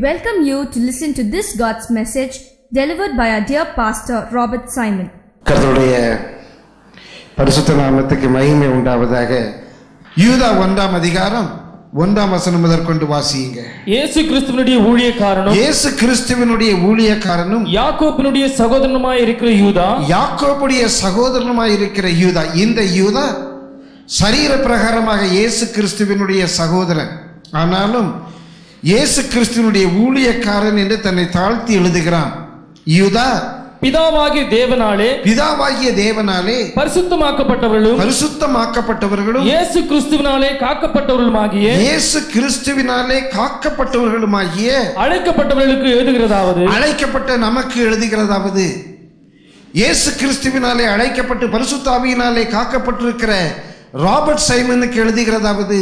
welcome you to listen to this God's message delivered by our dear pastor Robert Simon. கர்த்தருடைய பரிசுத்த நாமத்துக்கு மகிமை உண்டாவதாக யூதா ஒன்றாம் அதிகாரம் ஒன்றாம் வசனம் முதற்கொண்டு வாசியுங்க இயேசு கிறிஸ்துவனுடைய ஊழியக்காரனும் இயேசு கிறிஸ்துவனுடைய ஊழியக்காரனும் யாக்கோப்பினுடைய சகோதரனுமாய் இருக்கிற யூதா யாக்கோபுடைய சகோதரனுமாய் இருக்கிற யூதா இந்த யூதா சரீர பிரகாரமாக இயேசு கிறிஸ்துவினுடைய சகோதரன் ஆனாலும் இயேசு கிறிஸ்துவனுடைய ஊழியக்காரன் என்று தன்னை தாழ்த்தி எழுதுகிறான் யூதா பிதாவாகிய தேவனாலே பிதாவாகிய தேவனாலே பரிசுத்தமாக்கப்பட்டவர்களும் பரிசுத்தமாக்கப்பட்டவர்களும் இயேசு கிறிஸ்துவினாலே காக்கப்பட்டவர்களுமாகிய இயேசு கிறிஸ்துவினாலே காக்கப்பட்டவர்களுமாகிய அழைக்கப்பட்டவர்களுக்கு எழுதுகிறதாவது அழைக்கப்பட்ட நமக்கு எழுதுகிறதாவது இயேசு கிறிஸ்துவினாலே அழைக்கப்பட்டு பரிசுத்தாவியினாலே காக்கப்பட்டிருக்கிற ராபர்ட் சைமனுக்கு எழுதுகிறதாவது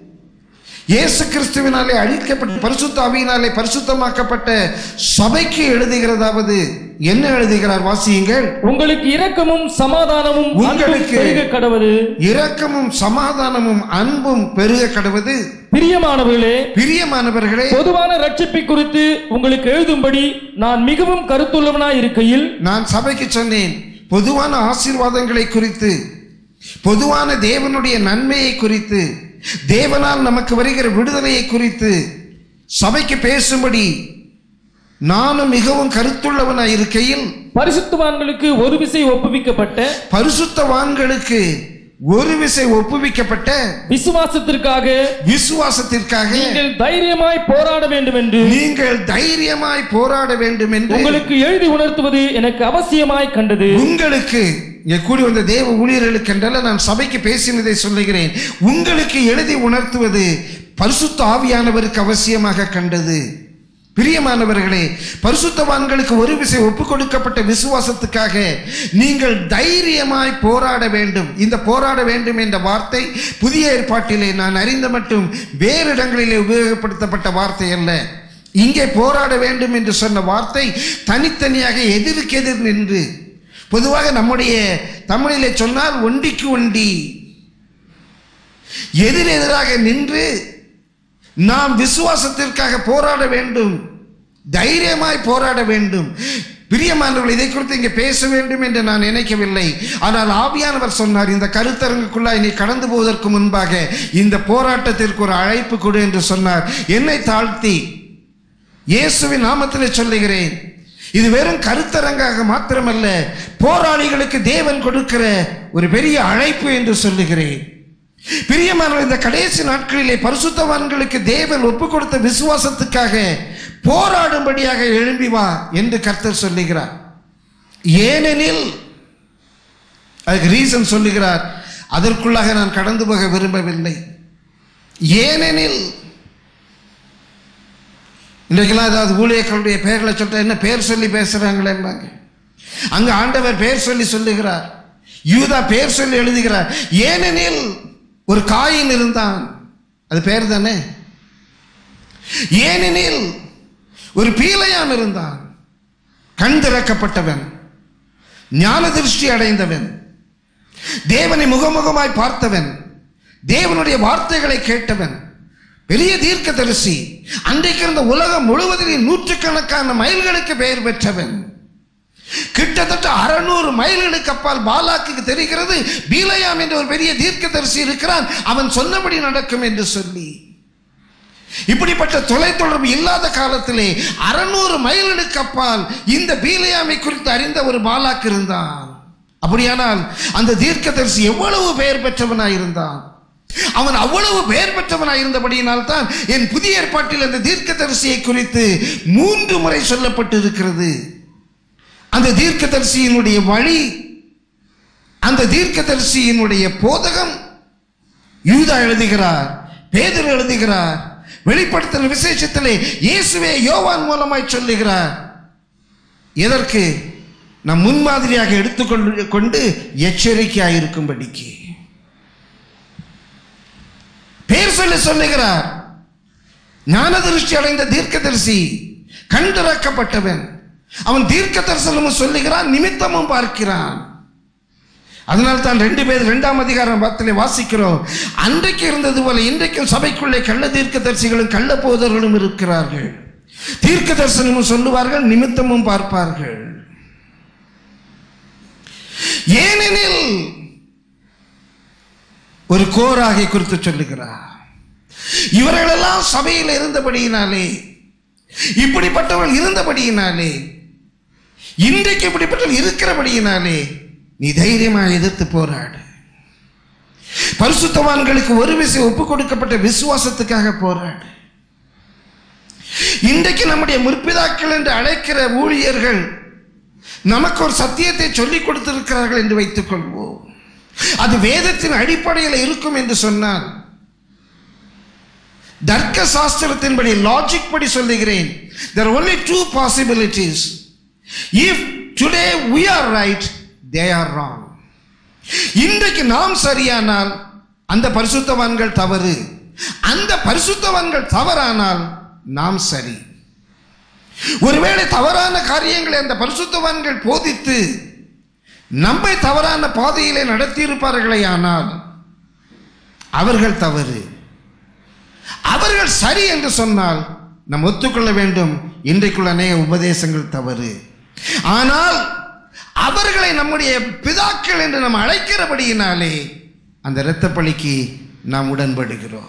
இயேசு கிறிஸ்துவினாலே அழிக்கப்பட்ட பரிசுத்தாவியினாலே பரிசுத்தமாக்கப்பட்ட சபைக்கு எழுதுகிறதாவது என்ன எழுதுகிறார் வாசியுங்கள் உங்களுக்கு இரக்கமும் சமாதானமும் அன்பும் உங்களுக்கு- பெருக கடவது இரக்கமும் சமாதானமும் அன்பும் பெருக கடவது பிரியமானவர்களே பிரியமானவர்களே பொதுவான ரட்சிப்பை குறித்து உங்களுக்கு எழுதும்படி நான் மிகவும் கருத்துள்ளவனாய் இருக்கையில் நான் சபைக்கு சொன்னேன் பொதுவான ஆசீர்வாதங்களை குறித்து பொதுவான தேவனுடைய நன்மையை குறித்து தேவனால் நமக்கு வருகிற விடுதலையை குறித்து சபைக்கு பேசும்படி நானும் மிகவும் கருத்துள்ளவனாய் இருக்கையில் பரிசுத்தவான்களுக்கு ஒரு விசை ஒப்புவிக்கப்பட்ட பரிசுத்தவான்களுக்கு ஒரு விசை ஒப்புவிக்கப்பட்ட விசுவாசத்திற்காக விசுவாசத்திற்காக நீங்கள் தைரியமாய் போராட வேண்டும் என்று நீங்கள் தைரியமாய் போராட வேண்டும் என்று உங்களுக்கு எழுதி உணர்த்துவது எனக்கு அவசியமாய் கண்டது உங்களுக்கு இங்கே கூடி வந்த தேவ ஊழியர்களுக்கு என்றால நான் சபைக்கு பேசினதை சொல்லுகிறேன் உங்களுக்கு எழுதி உணர்த்துவது பரிசுத்த ஆவியானவருக்கு அவசியமாக கண்டது பிரியமானவர்களே பரிசுத்தவான்களுக்கு ஒரு விசை ஒப்புக் கொடுக்கப்பட்ட விசுவாசத்துக்காக நீங்கள் தைரியமாய் போராட வேண்டும் இந்த போராட வேண்டும் என்ற வார்த்தை புதிய ஏற்பாட்டிலே நான் அறிந்த மட்டும் வேறு இடங்களிலே உபயோகப்படுத்தப்பட்ட வார்த்தை அல்ல இங்கே போராட வேண்டும் என்று சொன்ன வார்த்தை தனித்தனியாக எதிருக்கு எதிர் நின்று பொதுவாக நம்முடைய தமிழிலே சொன்னால் ஒண்டிக்கு ஒண்டி எதிர் எதிராக நின்று நாம் விசுவாசத்திற்காக போராட வேண்டும் தைரியமாய் போராட வேண்டும் பிரியமானவர்கள் இதை குறித்து இங்கே பேச வேண்டும் என்று நான் நினைக்கவில்லை ஆனால் ஆவியானவர் சொன்னார் இந்த கருத்தரங்குக்குள்ளாய் நீ கடந்து போவதற்கு முன்பாக இந்த போராட்டத்திற்கு ஒரு அழைப்பு கொடு என்று சொன்னார் என்னை தாழ்த்தி இயேசுவின் நாமத்திலே சொல்லுகிறேன் இது வெறும் கருத்தரங்காக மாத்திரமல்ல போராளிகளுக்கு தேவன் கொடுக்கிற ஒரு பெரிய அழைப்பு என்று சொல்லுகிறேன் பிரியமானவர் இந்த கடைசி நாட்களிலே பரிசுத்தவான்களுக்கு தேவன் ஒப்பு கொடுத்த விசுவாசத்துக்காக போராடும்படியாக எழும்பி வா என்று கர்த்தர் சொல்லுகிறார் ஏனெனில் அதுக்கு ரீசன் சொல்லுகிறார் அதற்குள்ளாக நான் கடந்து போக விரும்பவில்லை ஏனெனில் இன்றைக்கெல்லாம் ஏதாவது ஊழியர்களுடைய பெயர்களை சொல்லிட்டு என்ன பேர் சொல்லி பேசுறாங்களேன்னாங்க அங்க ஆண்டவர் பேர் சொல்லி சொல்லுகிறார் யூதா பேர் சொல்லி எழுதுகிறார் ஏனெனில் ஒரு காயின் இருந்தான் அது பேர் தானே ஏனெனில் ஒரு பீலையான் இருந்தான் கண் திறக்கப்பட்டவன் ஞான திருஷ்டி அடைந்தவன் தேவனை முகமுகமாய் பார்த்தவன் தேவனுடைய வார்த்தைகளை கேட்டவன் பெரிய தீர்க்கதரிசி அன்றைக்கு இருந்த உலகம் முழுவதிலும் நூற்றுக்கணக்கான மைல்களுக்கு பெயர் பெற்றவன் கிட்டத்தட்ட அறுநூறு மைல்களுக்கு அப்பால் பாலாக்கு தெரிகிறது பீலையாம் என்ற ஒரு பெரிய தீர்க்கதரிசி இருக்கிறான் அவன் சொன்னபடி நடக்கும் என்று சொல்லி இப்படிப்பட்ட தொலைத்தொடர்பு இல்லாத காலத்திலே அறுநூறு மைல்களுக்கு அப்பால் இந்த பீலையாமை குறித்து அறிந்த ஒரு பாலாக்கு இருந்தான் அப்படியானால் அந்த தீர்க்கதரிசி எவ்வளவு பெயர் பெற்றவனாயிருந்தான் அவன் அவ்வளவு பெயர் பெற்றவனாய் இருந்தபடியினால் தான் என் புதிய ஏற்பாட்டில் அந்த தீர்க்கதரிசியை குறித்து மூன்று முறை சொல்லப்பட்டு இருக்கிறது அந்த தீர்க்கதரிசியினுடைய வழி அந்த தீர்க்கதரிசியினுடைய போதகம் யூதா எழுதுகிறார் பேதர் எழுதுகிறார் வெளிப்படுத்தின விசேஷத்திலே இயேசுவே யோவான் மூலமாய் சொல்லுகிறார் எதற்கு நம் முன்மாதிரியாக எடுத்துக்கொண்டு கொண்டு எச்சரிக்கையாக இருக்கும்படிக்கு பேர் சொல்லி சொல்லுகிறார் ஞான திருஷ்டி அடைந்த தீர்க்கதரிசி கண் திறக்கப்பட்டவன் அவன் தீர்க்க தரிசனமும் சொல்லுகிறான் நிமித்தமும் பார்க்கிறான் அதனால் தான் ரெண்டு பேர் இரண்டாம் அதிகாரம் பத்திலே வாசிக்கிறோம் அன்றைக்கு இருந்தது போல இன்றைக்கும் சபைக்குள்ளே கள்ள தீர்க்க தரிசிகளும் கள்ள போதர்களும் இருக்கிறார்கள் தீர்க்க தரிசனமும் சொல்லுவார்கள் நிமித்தமும் பார்ப்பார்கள் ஏனெனில் ஒரு கோராகை குறித்து சொல்லுகிறார் இவர்களெல்லாம் சபையில் இருந்தபடியினாலே இப்படிப்பட்டவர்கள் இருந்தபடியினாலே இன்றைக்கு இப்படிப்பட்டவர்கள் இருக்கிறபடியினாலே நீ தைரியமாக எதிர்த்து போராடு பரிசுத்தவான்களுக்கு ஒரு விஷயம் ஒப்பு கொடுக்கப்பட்ட விசுவாசத்துக்காக போராடு இன்றைக்கு நம்முடைய முற்பிதாக்கள் என்று அழைக்கிற ஊழியர்கள் நமக்கு ஒரு சத்தியத்தை சொல்லிக் கொடுத்திருக்கிறார்கள் என்று வைத்துக் கொள்வோம் அது வேதத்தின் அடிப்படையில் இருக்கும் என்று சொன்னால் தர்க்க சாஸ்திரத்தின்படி லாஜிக் படி சொல்லுகிறேன் there are only two possibilities if today we are right they are wrong இன்றைக்கு நாம் சரியானால் அந்த பரிசுத்தவான்கள் தவறு அந்த பரிசுத்தவான்கள் தவறானால் நாம் சரி ஒருவேளை தவறான காரியங்களை அந்த பரிசுத்தவான்கள் போதித்து நம்மை தவறான பாதையிலே நடத்தியிருப்பார்களே ஆனால் அவர்கள் தவறு அவர்கள் சரி என்று சொன்னால் நாம் ஒத்துக்கொள்ள வேண்டும் இன்றைக்குள்ள அநேக உபதேசங்கள் தவறு ஆனால் அவர்களை நம்முடைய பிதாக்கள் என்று நாம் அழைக்கிறபடியினாலே அந்த இரத்த பலிக்கு நாம் உடன்படுகிறோம்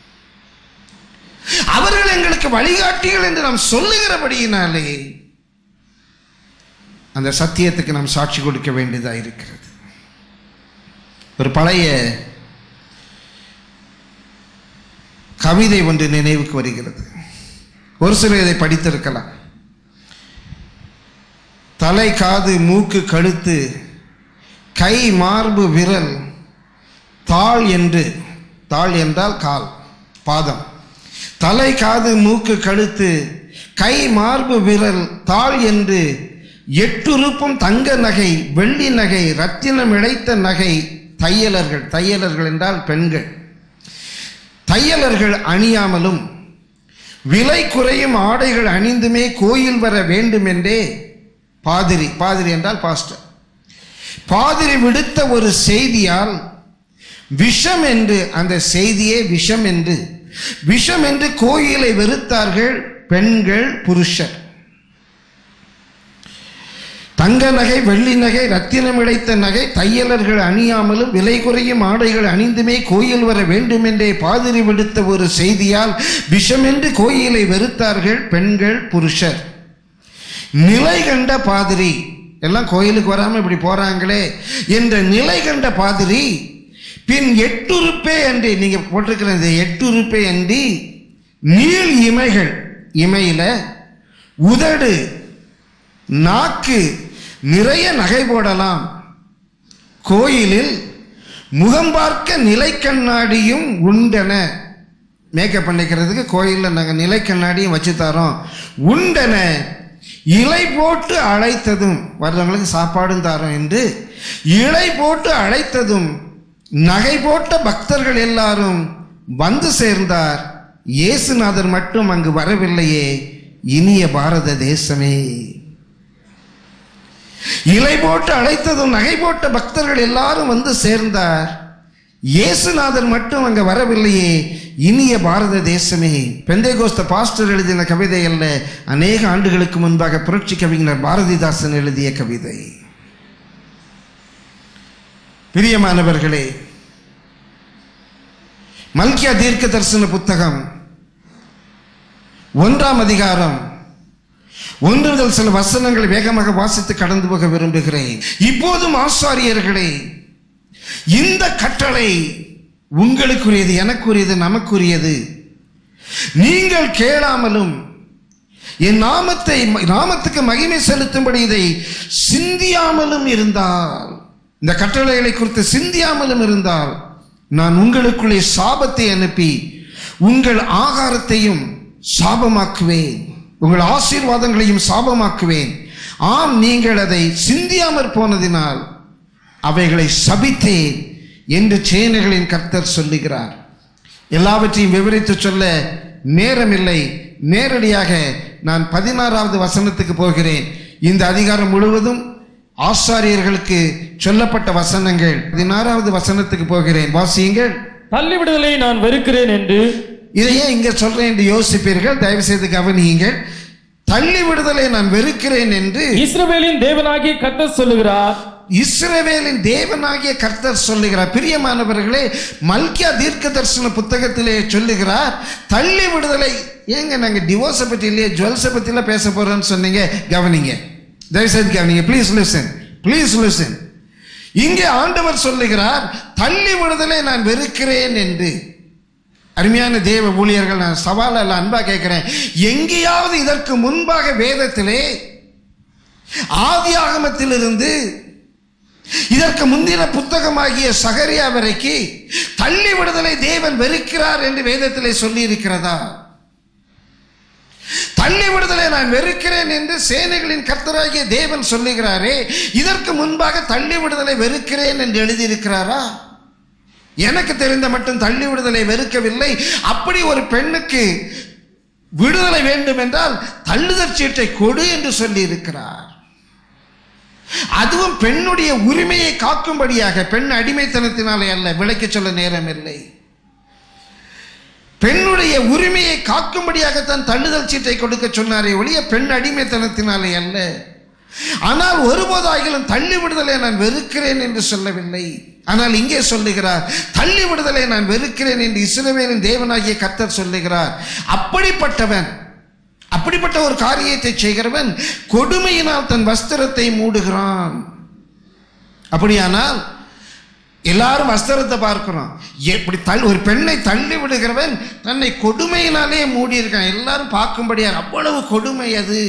அவர்கள் எங்களுக்கு வழிகாட்டிகள் என்று நாம் சொல்லுகிறபடியினாலே அந்த சத்தியத்துக்கு நாம் சாட்சி கொடுக்க வேண்டியதாக இருக்கிறது ஒரு பழைய கவிதை ஒன்று நினைவுக்கு வருகிறது ஒரு சிலர் இதை படித்திருக்கலாம் தலை காது மூக்கு கழுத்து கை மார்பு விரல் தாள் என்று தாள் என்றால் கால் பாதம் தலை காது மூக்கு கழுத்து கை மார்பு விரல் தாள் என்று எட்டுறுப்பும் தங்க நகை வெள்ளி நகை ரத்தினம் இழைத்த நகை தையலர்கள் தையலர்கள் என்றால் பெண்கள் தையலர்கள் அணியாமலும் விலை குறையும் ஆடைகள் அணிந்துமே கோயில் வர வேண்டும் என்றே பாதிரி பாதிரி என்றால் பாஸ்டர் பாதிரி விடுத்த ஒரு செய்தியால் விஷம் என்று அந்த செய்தியே விஷம் என்று விஷம் என்று கோயிலை வெறுத்தார்கள் பெண்கள் புருஷர் தங்க நகை வெள்ளி நகை ரத்தினம் இழைத்த நகை தையலர்கள் அணியாமலும் விலை குறையும் ஆடைகள் அணிந்துமே கோயில் வர வேண்டும் என்றே பாதிரி விடுத்த ஒரு செய்தியால் விஷமென்று கோயிலை வெறுத்தார்கள் பெண்கள் புருஷர் நிலை கண்ட பாதிரி எல்லாம் கோயிலுக்கு வராம இப்படி போறாங்களே என்ற நிலை கண்ட பாதிரி பின் எட்டுருப்பே அன்றி நீங்க போட்டிருக்கிற இந்த எட்டுருப்பே அன்றி நீள் இமைகள் இமையில உதடு நாக்கு நிறைய நகை போடலாம் கோயிலில் முகம் பார்க்க நிலை கண்ணாடியும் உண்டென மேக்கப் பண்ணிக்கிறதுக்கு கோயிலில் நாங்கள் நிலை கண்ணாடியும் வச்சு தரோம் உண்டென இலை போட்டு அழைத்ததும் வர்றவங்களுக்கு சாப்பாடும் தரோம் என்று இலை போட்டு அழைத்ததும் நகை போட்ட பக்தர்கள் எல்லாரும் வந்து சேர்ந்தார் இயேசுநாதர் மட்டும் அங்கு வரவில்லையே இனிய பாரத தேசமே இலை போட்டு அழைத்ததும் நகை போட்ட பக்தர்கள் எல்லாரும் வந்து சேர்ந்தார் இயேசுநாதர் மட்டும் அங்க வரவில்லையே இனிய பாரத தேசமே பெந்தைகோஸ்த பாஸ்டர் எழுதின கவிதை அல்ல அநேக ஆண்டுகளுக்கு முன்பாக புரட்சி கவிஞர் பாரதிதாசன் எழுதிய கவிதை பிரியமானவர்களே மல்கியா தீர்க்க தரிசன புத்தகம் ஒன்றாம் அதிகாரம் ஒன்று முதல் சில வசனங்களை வேகமாக வாசித்து கடந்து போக விரும்புகிறேன் இப்போதும் ஆசாரியர்களே இந்த கட்டளை உங்களுக்குரியது எனக்குரியது நமக்குரியது நீங்கள் கேளாமலும் என் நாமத்தை நாமத்துக்கு மகிமை செலுத்தும்படி இதை சிந்தியாமலும் இருந்தால் இந்த கட்டளைகளை குறித்து சிந்தியாமலும் இருந்தால் நான் உங்களுக்குள்ளே சாபத்தை அனுப்பி உங்கள் ஆகாரத்தையும் சாபமாக்குவேன் உங்கள் ஆசீர்வாதங்களையும் சாபமாக்குவேன் ஆம் நீங்கள் அதை சிந்தியாமற் போனதினால் அவைகளை சபித்தேன் என்று சேனைகளின் கர்த்தர் சொல்லுகிறார் எல்லாவற்றையும் விவரித்து சொல்ல நேரமில்லை நேரடியாக நான் பதினாறாவது வசனத்துக்கு போகிறேன் இந்த அதிகாரம் முழுவதும் ஆசாரியர்களுக்கு சொல்லப்பட்ட வசனங்கள் பதினாறாவது வசனத்துக்கு போகிறேன் வாசியுங்கள் தள்ளிவிடுதலை நான் வெறுக்கிறேன் என்று இதை ஏன் இங்க சொல்றேன் என்று யோசிப்பீர்கள் தயவு செய்து கவனியுங்கள் தள்ளி விடுதலை நான் வெறுக்கிறேன் என்று இஸ்ரவேலின் தேவனாகிய கர்த்தர் சொல்லுகிறார் இஸ்ரவேலின் தேவனாகிய கர்த்தர் சொல்லுகிறார் பிரியமானவர்களே மல்கியா தீர்க்க தரிசன புத்தகத்திலே சொல்லுகிறார் தள்ளி விடுதலை ஏங்க நாங்க டிவோர்ஸை பத்தி இல்லையே ஜுவல்ஸை பத்திலாம் பேச போறோம்னு சொன்னீங்க கவனிங்க தயவுசெய்து கவனிங்க ப்ளீஸ் லிசன் ப்ளீஸ் லிசன் இங்கே ஆண்டவர் சொல்லுகிறார் தள்ளி விடுதலை நான் வெறுக்கிறேன் என்று அருமையான தேவ ஊழியர்கள் நான் சவால் அல்ல அன்பா கேட்கிறேன் எங்கேயாவது இதற்கு முன்பாக வேதத்திலே ஆதி ஆகமத்திலிருந்து இதற்கு முந்தின புத்தகமாகிய சகரியா வரைக்கு தள்ளி விடுதலை தேவன் வெறுக்கிறார் என்று வேதத்திலே சொல்லி இருக்கிறதா தள்ளி விடுதலை நான் வெறுக்கிறேன் என்று சேனைகளின் கர்த்தராகிய தேவன் சொல்லுகிறாரே இதற்கு முன்பாக தள்ளி விடுதலை வெறுக்கிறேன் என்று எழுதியிருக்கிறாரா எனக்கு தெரிந்த மட்டும் தள்ளி விடுதலை வெறுக்கவில்லை அப்படி ஒரு பெண்ணுக்கு விடுதலை வேண்டும் என்றால் தள்ளுதற் சீட்டை கொடு என்று சொல்லி இருக்கிறார் அதுவும் பெண்ணுடைய உரிமையை காக்கும்படியாக பெண் அடிமைத்தனத்தினாலே அல்ல விளக்கி சொல்ல நேரம் இல்லை பெண்ணுடைய உரிமையை காக்கும்படியாகத்தான் தள்ளுதல் சீட்டை கொடுக்க சொன்னாரே ஒழிய பெண் அடிமைத்தனத்தினாலே அல்ல ஆனால் ஒருபோதாகிலும் தள்ளி விடுதலை நான் வெறுக்கிறேன் என்று சொல்லவில்லை ஆனால் இங்கே சொல்லுகிறார் தள்ளி விடுதலை நான் வெறுக்கிறேன் என்று இஸ்ரவேலின் தேவனாகிய கர்த்தர் சொல்லுகிறார் அப்படிப்பட்டவன் அப்படிப்பட்ட ஒரு காரியத்தை செய்கிறவன் கொடுமையினால் தன் வஸ்திரத்தை மூடுகிறான் அப்படியானால் எல்லாரும் வஸ்திரத்தை பார்க்கிறோம் எப்படி தள்ளி ஒரு பெண்ணை தள்ளி விடுகிறவன் தன்னை கொடுமையினாலே மூடியிருக்கான் எல்லாரும் பார்க்கும்படியார் அவ்வளவு கொடுமை அது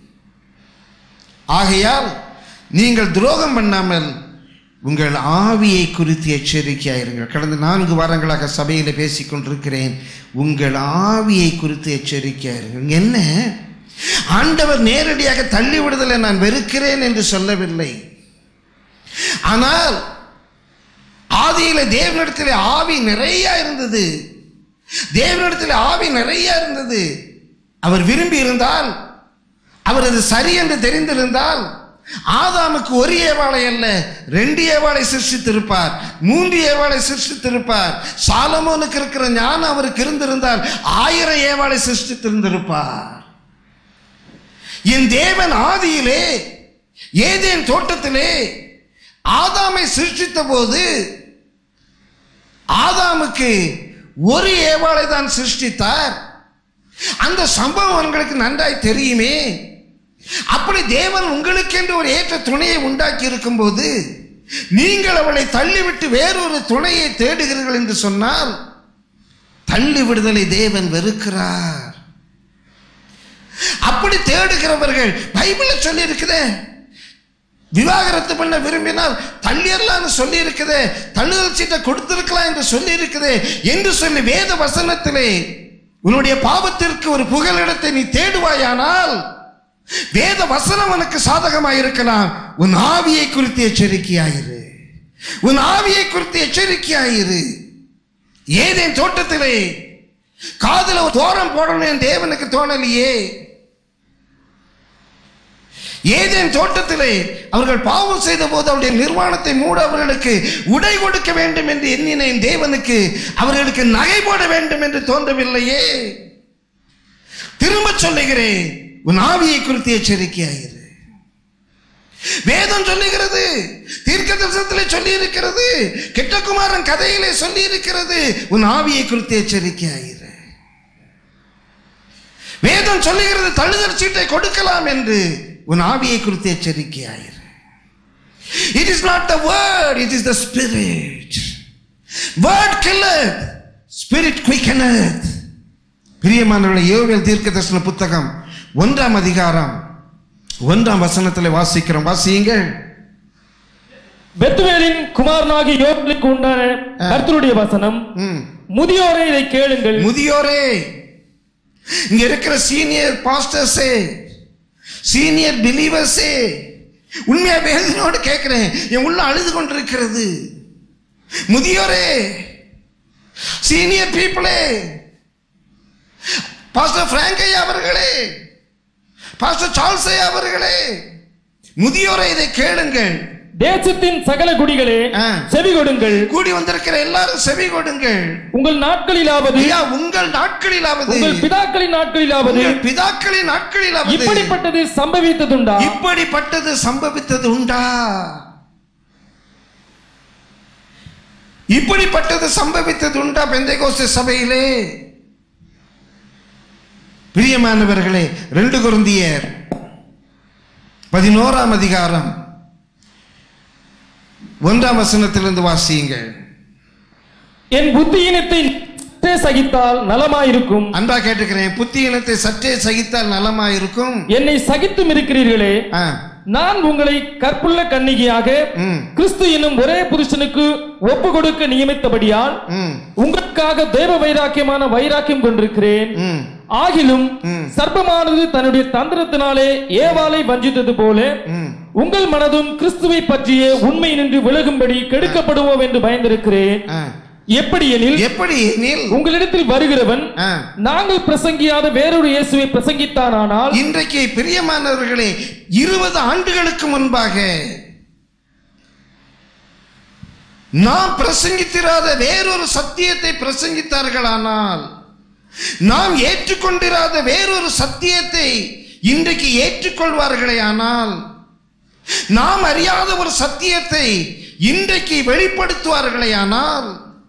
ஆகையால் நீங்கள் துரோகம் பண்ணாமல் உங்கள் ஆவியை குறித்து எச்சரிக்கையாயிருங்கள் கடந்த நான்கு வாரங்களாக சபையில் பேசிக் கொண்டிருக்கிறேன் உங்கள் ஆவியை குறித்து எச்சரிக்கையாயிருங்கள் என்ன ஆண்டவர் நேரடியாக தள்ளி விடுதலை நான் வெறுக்கிறேன் என்று சொல்லவில்லை ஆனால் ஆதியில தேவனிடத்தில் ஆவி நிறைய இருந்தது தேவனிடத்தில் ஆவி நிறைய இருந்தது அவர் விரும்பி இருந்தால் அவர் அது சரி என்று தெரிந்திருந்தால் ஆதாமுக்கு ஒரு ஏவாளை அல்ல ரெண்டு ஏவாளை சிருஷ்டித்திருப்பார் மூன்று ஏவாளை சிருஷ்டித்திருப்பார் சாலமோனுக்கு இருக்கிற ஞானம் அவருக்கு இருந்திருந்தால் ஆயிரம் ஏவாளை சிருஷ்டித்திருந்திருப்பார் என் தேவன் ஆதியிலே ஏதேன் தோட்டத்திலே ஆதாமை சிருஷ்டித்த போது ஆதாமுக்கு ஒரு ஏவாளை தான் சிருஷ்டித்தார் அந்த சம்பவம் உங்களுக்கு நன்றாய் தெரியுமே அப்படி தேவன் உங்களுக்கென்று ஒரு ஏற்ற துணையை உண்டாக்கி இருக்கும்போது நீங்கள் அவளை தள்ளிவிட்டு வேறொரு துணையை தேடுகிறீர்கள் என்று சொன்னால் தள்ளி விடுதலை தேவன் வெறுக்கிறார் அப்படி தேடுகிறவர்கள் பைபிளில் சொல்லி இருக்குதே விவாகரத்து பண்ண விரும்பினால் தள்ளியர்லான்னு சொல்லி இருக்குதே தள்ளுதல் சீட்டை கொடுத்திருக்கலாம் என்று சொல்லி இருக்குதே என்று சொல்லி வேத வசனத்திலே உன்னுடைய பாவத்திற்கு ஒரு புகலிடத்தை நீ தேடுவாயானால் வேத வசனம் உனக்கு சாதகமாக இருக்கலாம் உன் ஆவியை குறித்து எச்சரிக்கையாயிரு உன் ஆவியை குறித்து எச்சரிக்கையாயிரு ஏதேன் தோட்டத்திலே காதுல ஒரு தோரம் போடணும் என் தேவனுக்கு தோணலையே ஏதேன் தோட்டத்திலே அவர்கள் பாவம் செய்த போது அவருடைய நிர்வாணத்தை மூட அவர்களுக்கு உடை கொடுக்க வேண்டும் என்று எண்ணின என் தேவனுக்கு அவர்களுக்கு நகை போட வேண்டும் என்று தோன்றவில்லையே திரும்ப சொல்லுகிறேன் உன் ஆவியை குறித்து எச்சரிக்கையாயிரு வேதம் சொல்லுகிறது தீர்க்க தரிசனத்திலே சொல்லி இருக்கிறது கெட்டகுமாரன் கதையிலே சொல்லி இருக்கிறது உன் ஆவியை குறித்து எச்சரிக்கையாயிரு வேதம் சொல்லுகிறது தள்ளுதல் சீட்டை கொடுக்கலாம் என்று உன் ஆவியை குறித்து எச்சரிக்கையாயிரு it is not the word it is the spirit word killeth spirit quickeneth பிரியமானவர்களை யோவேல் தீர்க்க தரிசன புத்தகம் ஒன்றாம் அதிகாரம் ஒன்றாம் வசனத்தில் வாசிக்கிறோம் வாசியுங்கள் பெத்துவேலின் குமாரனாகி யோபுக்கு உண்டான கர்த்தருடைய வசனம் ம். முதியோரை இதை கேளுங்கள் முதியோரே இங்க இருக்கிற சீனியர் பாஸ்டர்ஸே சீனியர் பிலீவர்ஸே உண்மையா வேதனையோடு கேட்கிறேன் என் உள்ள அழுது கொண்டிருக்கிறது முதியோரே சீனியர் பீப்புளே பாஸ்டர் பிராங்கையா அவர்களே பாஸ்டர் சார்ல்ஸே அவர்களே முதியோரை இதை கேளுங்கள் தேசத்தின் சகல குடிகளே ஆ. செவி கொடுங்கள் கூடி வந்திருக்கிற எல்லாரும் செவி கொடுங்கள் உங்கள் நாட்களிலாவது ஐயா உங்கள் நாட்களிலாவது உங்கள் பிதாக்களின் நாட்களிலாவது உங்கள் பிதாக்களின் நாட்களிலாவது இப்படிப்பட்டது சம்பவித்ததுண்டா இப்படிப்பட்டது சம்பவித்தது உண்டா இப்படிப்பட்டது சம்பவித்தது உண்டா பெந்தைகோஸ்து சபையிலே பிரியமானவர்களே ரெண்டு குருந்தியர் பதினோராம் அதிகாரம் ஒன்றாம் வசனத்திலிருந்து வாசியுங்கள் என் புத்தியினத்தை சற்றே சகித்தால் நலமாயிருக்கும் அன்பா கேட்டுக்கிறேன் புத்தியினத்தை சற்றே சகித்தால் நலமாயிருக்கும் என்னை சகித்தும் இருக்கிறீர்களே ஆ, நான் உங்களை கற்புள்ள கன்னிகையாக ம், கிறிஸ்து என்னும் ஒரே புருஷனுக்கு ஒப்பு கொடுக்க நியமித்தபடியால் ம், உங்களுக்காக தேவ வைராக்கியமான வைராக்கியம் கொண்டிருக்கிறேன் ம். ஆகிலும் ம். சர்ப்பமானது தன்னுடைய தந்திரத்தினாலே ஏவாளை வஞ்சித்தது போல ம். உங்கள் மனதும் கிறிஸ்துவை பற்றிய உண்மை நின்று விலகும்படி கெடுக்கப்படுவோம் என்று பயந்திருக்கிறேன் ஆ. எப்படி எனில் எப்படி எனில் உங்களிடத்தில் வருகிறவன் ஆ, நாங்கள் பிரசங்கியாத வேறொரு இயேசுவை பிரசங்கித்தானால் இன்றைக்கு பிரியமானவர்களே இருபது ஆண்டுகளுக்கு முன்பாக நாம் பிரசங்கித்திராத வேறொரு சத்தியத்தை பிரசங்கித்தார்களானால் நாம் ஏற்றுக்கொண்டிராத வேறொரு சத்தியத்தை இன்றைக்கு ஏற்றுக்கொள்வார்களே ஆனால் நாம் அறியாத ஒரு சத்தியத்தை இன்றைக்கு வெளிப்படுத்துவார்களே ஆனால்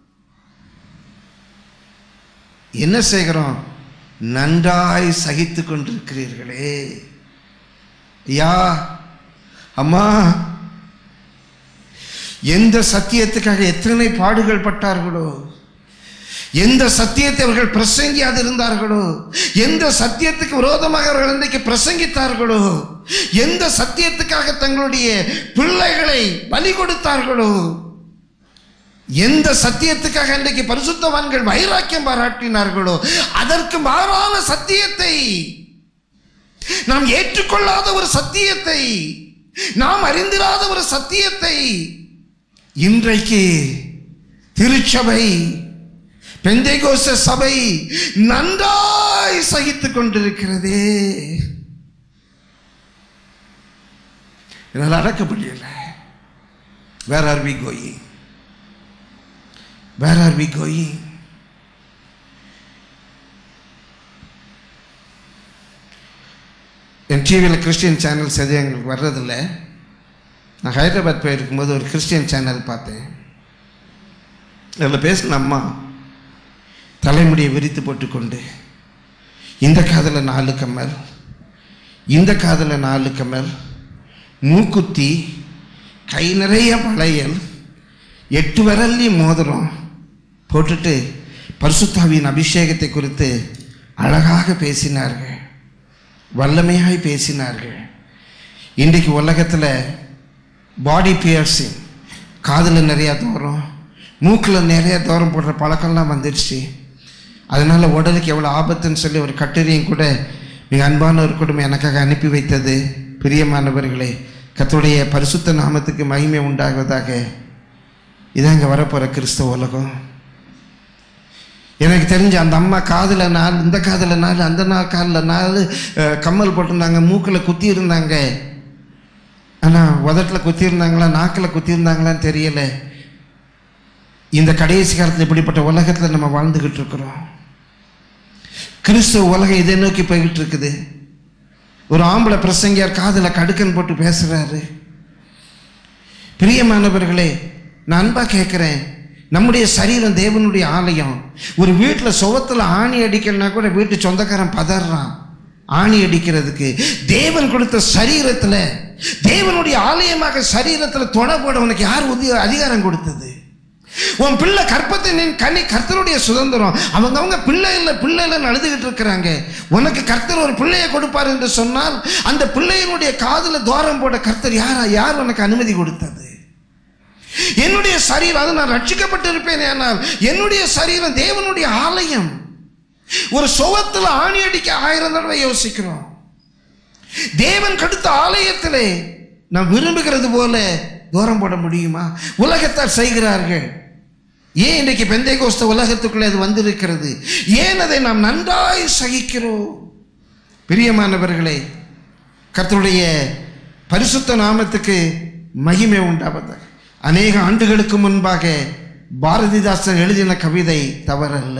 என்ன செய்கிறோம் நன்றாய் சகித்து கொண்டிருக்கிறீர்களே ஐயா அம்மா எந்த சத்தியத்துக்காக எத்தனை பாடுகள் பட்டார்களோ எந்த சத்தியத்தை அவர்கள் பிரசங்கியாது இருந்தார்களோ எந்த சத்தியத்துக்கு விரோதமாக அவர்கள் இன்றைக்கு பிரசங்கித்தார்களோ எந்த சத்தியத்துக்காக தங்களுடைய பிள்ளைகளை பலி கொடுத்தார்களோ எந்த சத்தியத்துக்காக இன்றைக்கு பரிசுத்தவான்கள் வைராக்கியம் பாராட்டினார்களோ அதற்கு மாறான சத்தியத்தை நாம் ஏற்றுக்கொள்ளாத ஒரு சத்தியத்தை நாம் அறிந்திராத ஒரு சத்தியத்தை இன்றைக்கு திருச்சபை பெந்தைகோச சபை நன்றாய் சகித்துக் கொண்டிருக்கிறதே என்னால் அடக்க முடியல where are we going where are we going என் டிவியில் கிறிஸ்டியன் சேனல்ஸ் எதுவும் எங்களுக்கு வர்றதில்ல நான் ஹைதராபாத் போயிருக்கும்போது ஒரு கிறிஸ்டியன் சேனல் பார்த்தேன் அதில் பேசின அம்மா தலைமுடியை விரித்து போட்டுக்கொண்டு இந்த காதில் நாலு கம்மல் இந்த காதில் நாலு கம்மல் மூக்குத்தி கை நிறைய வளையல் எட்டு விரல்லையும் மோதிரம் போட்டுட்டு பரிசுத்தாவியின் அபிஷேகத்தை குறித்து அழகாக பேசினார்கள் வல்லமையாய் பேசினார்கள் இன்றைக்கு உலகத்தில் பாடி பியர்சிங் காதில் நிறையா தூரம் மூக்கில் நிறைய தூரம் போடுற பழக்கம்லாம் வந்துடுச்சு அதனால் உடலுக்கு எவ்வளோ ஆபத்துன்னு சொல்லி ஒரு கட்டுரையும் கூட மிக அன்பான ஒரு குடும்பம் எனக்காக அனுப்பி வைத்தது பிரியமானவர்களே கர்த்தருடைய பரிசுத்த நாமத்துக்கு மகிமை உண்டாகுவதாக இதான் இங்கே வரப்போகிற கிறிஸ்தவ உலகம் எனக்கு தெரிஞ்ச அந்த அம்மா காதில் நாலு இந்த காதில் நாலு அந்த நாள் காலில் நாலு அஹ், கம்மல் போட்டிருந்தாங்க மூக்கில் குத்தி இருந்தாங்க ஆனால் உதட்டில் குத்தி இருந்தாங்களா நாக்கில் குத்தி இருந்தாங்களான்னு தெரியல இந்த கடைசி காலத்தில் இப்படிப்பட்ட உலகத்தில் நம்ம வாழ்ந்துக்கிட்டு இருக்கிறோம் கிறிஸ்துவ உலகம் இதை நோக்கி போய்கிட்டு இருக்குது ஒரு ஆம்பளை பிரசங்கியார் காதில் கடுக்கன் போட்டு பேசுகிறாரு பிரியமானவர்களே நான் அன்பாக கேட்குறேன் நம்முடைய சரீரம் தேவனுடைய ஆலயம் ஒரு வீட்டில் சுவத்தில் ஆணி அடிக்கணும்னா கூட வீட்டு சொந்தக்காரன் பதறான் ஆணி அடிக்கிறதுக்கு தேவன் கொடுத்த சரீரத்தில் தேவனுடைய ஆலயமாக சரீரத்தில் தொட போட உனக்கு யார் உதவி அதிகாரம் கொடுத்தது உன் பிள்ளை கற்பத்தை நின் கனி கர்த்தருடைய சுதந்திரம் அவங்க அவங்க பிள்ளை இல்லை பிள்ளை இல்லைன்னு அழுதுகிட்டு இருக்கிறாங்க உனக்கு கர்த்தர் ஒரு பிள்ளையை கொடுப்பார் என்று சொன்னால் அந்த பிள்ளையினுடைய காதுல துவாரம் போட கர்த்தர் யாரா யார் உனக்கு அனுமதி கொடுத்தது என்னுடைய சரீரம் அது நான் ரட்சிக்கப்பட்டிருப்பேன் ஆனால் என்னுடைய சரீரம் தேவனுடைய ஆலயம் ஒரு சுவத்தில் ஆணி அடிக்க ஆயிரம் தடவை யோசிக்கிறோம் தேவன் கடுத்த ஆலயத்திலே நாம் விரும்புகிறது போல தூரம் போட முடியுமா உலகத்தார் செய்கிறார்கள் ஏன் இன்றைக்கு பெந்தைகோஸ்த உலகத்துக்குள்ளே அது வந்திருக்கிறது ஏன் அதை நாம் நன்றாய் சகிக்கிறோம் பிரியமானவர்களே கர்த்தருடைய பரிசுத்த நாமத்துக்கு மகிமை உண்டாவதாக அநேக ஆண்டுகளுக்கு முன்பாக பாரதிதாசன் எழுதின கவிதை தவறல்ல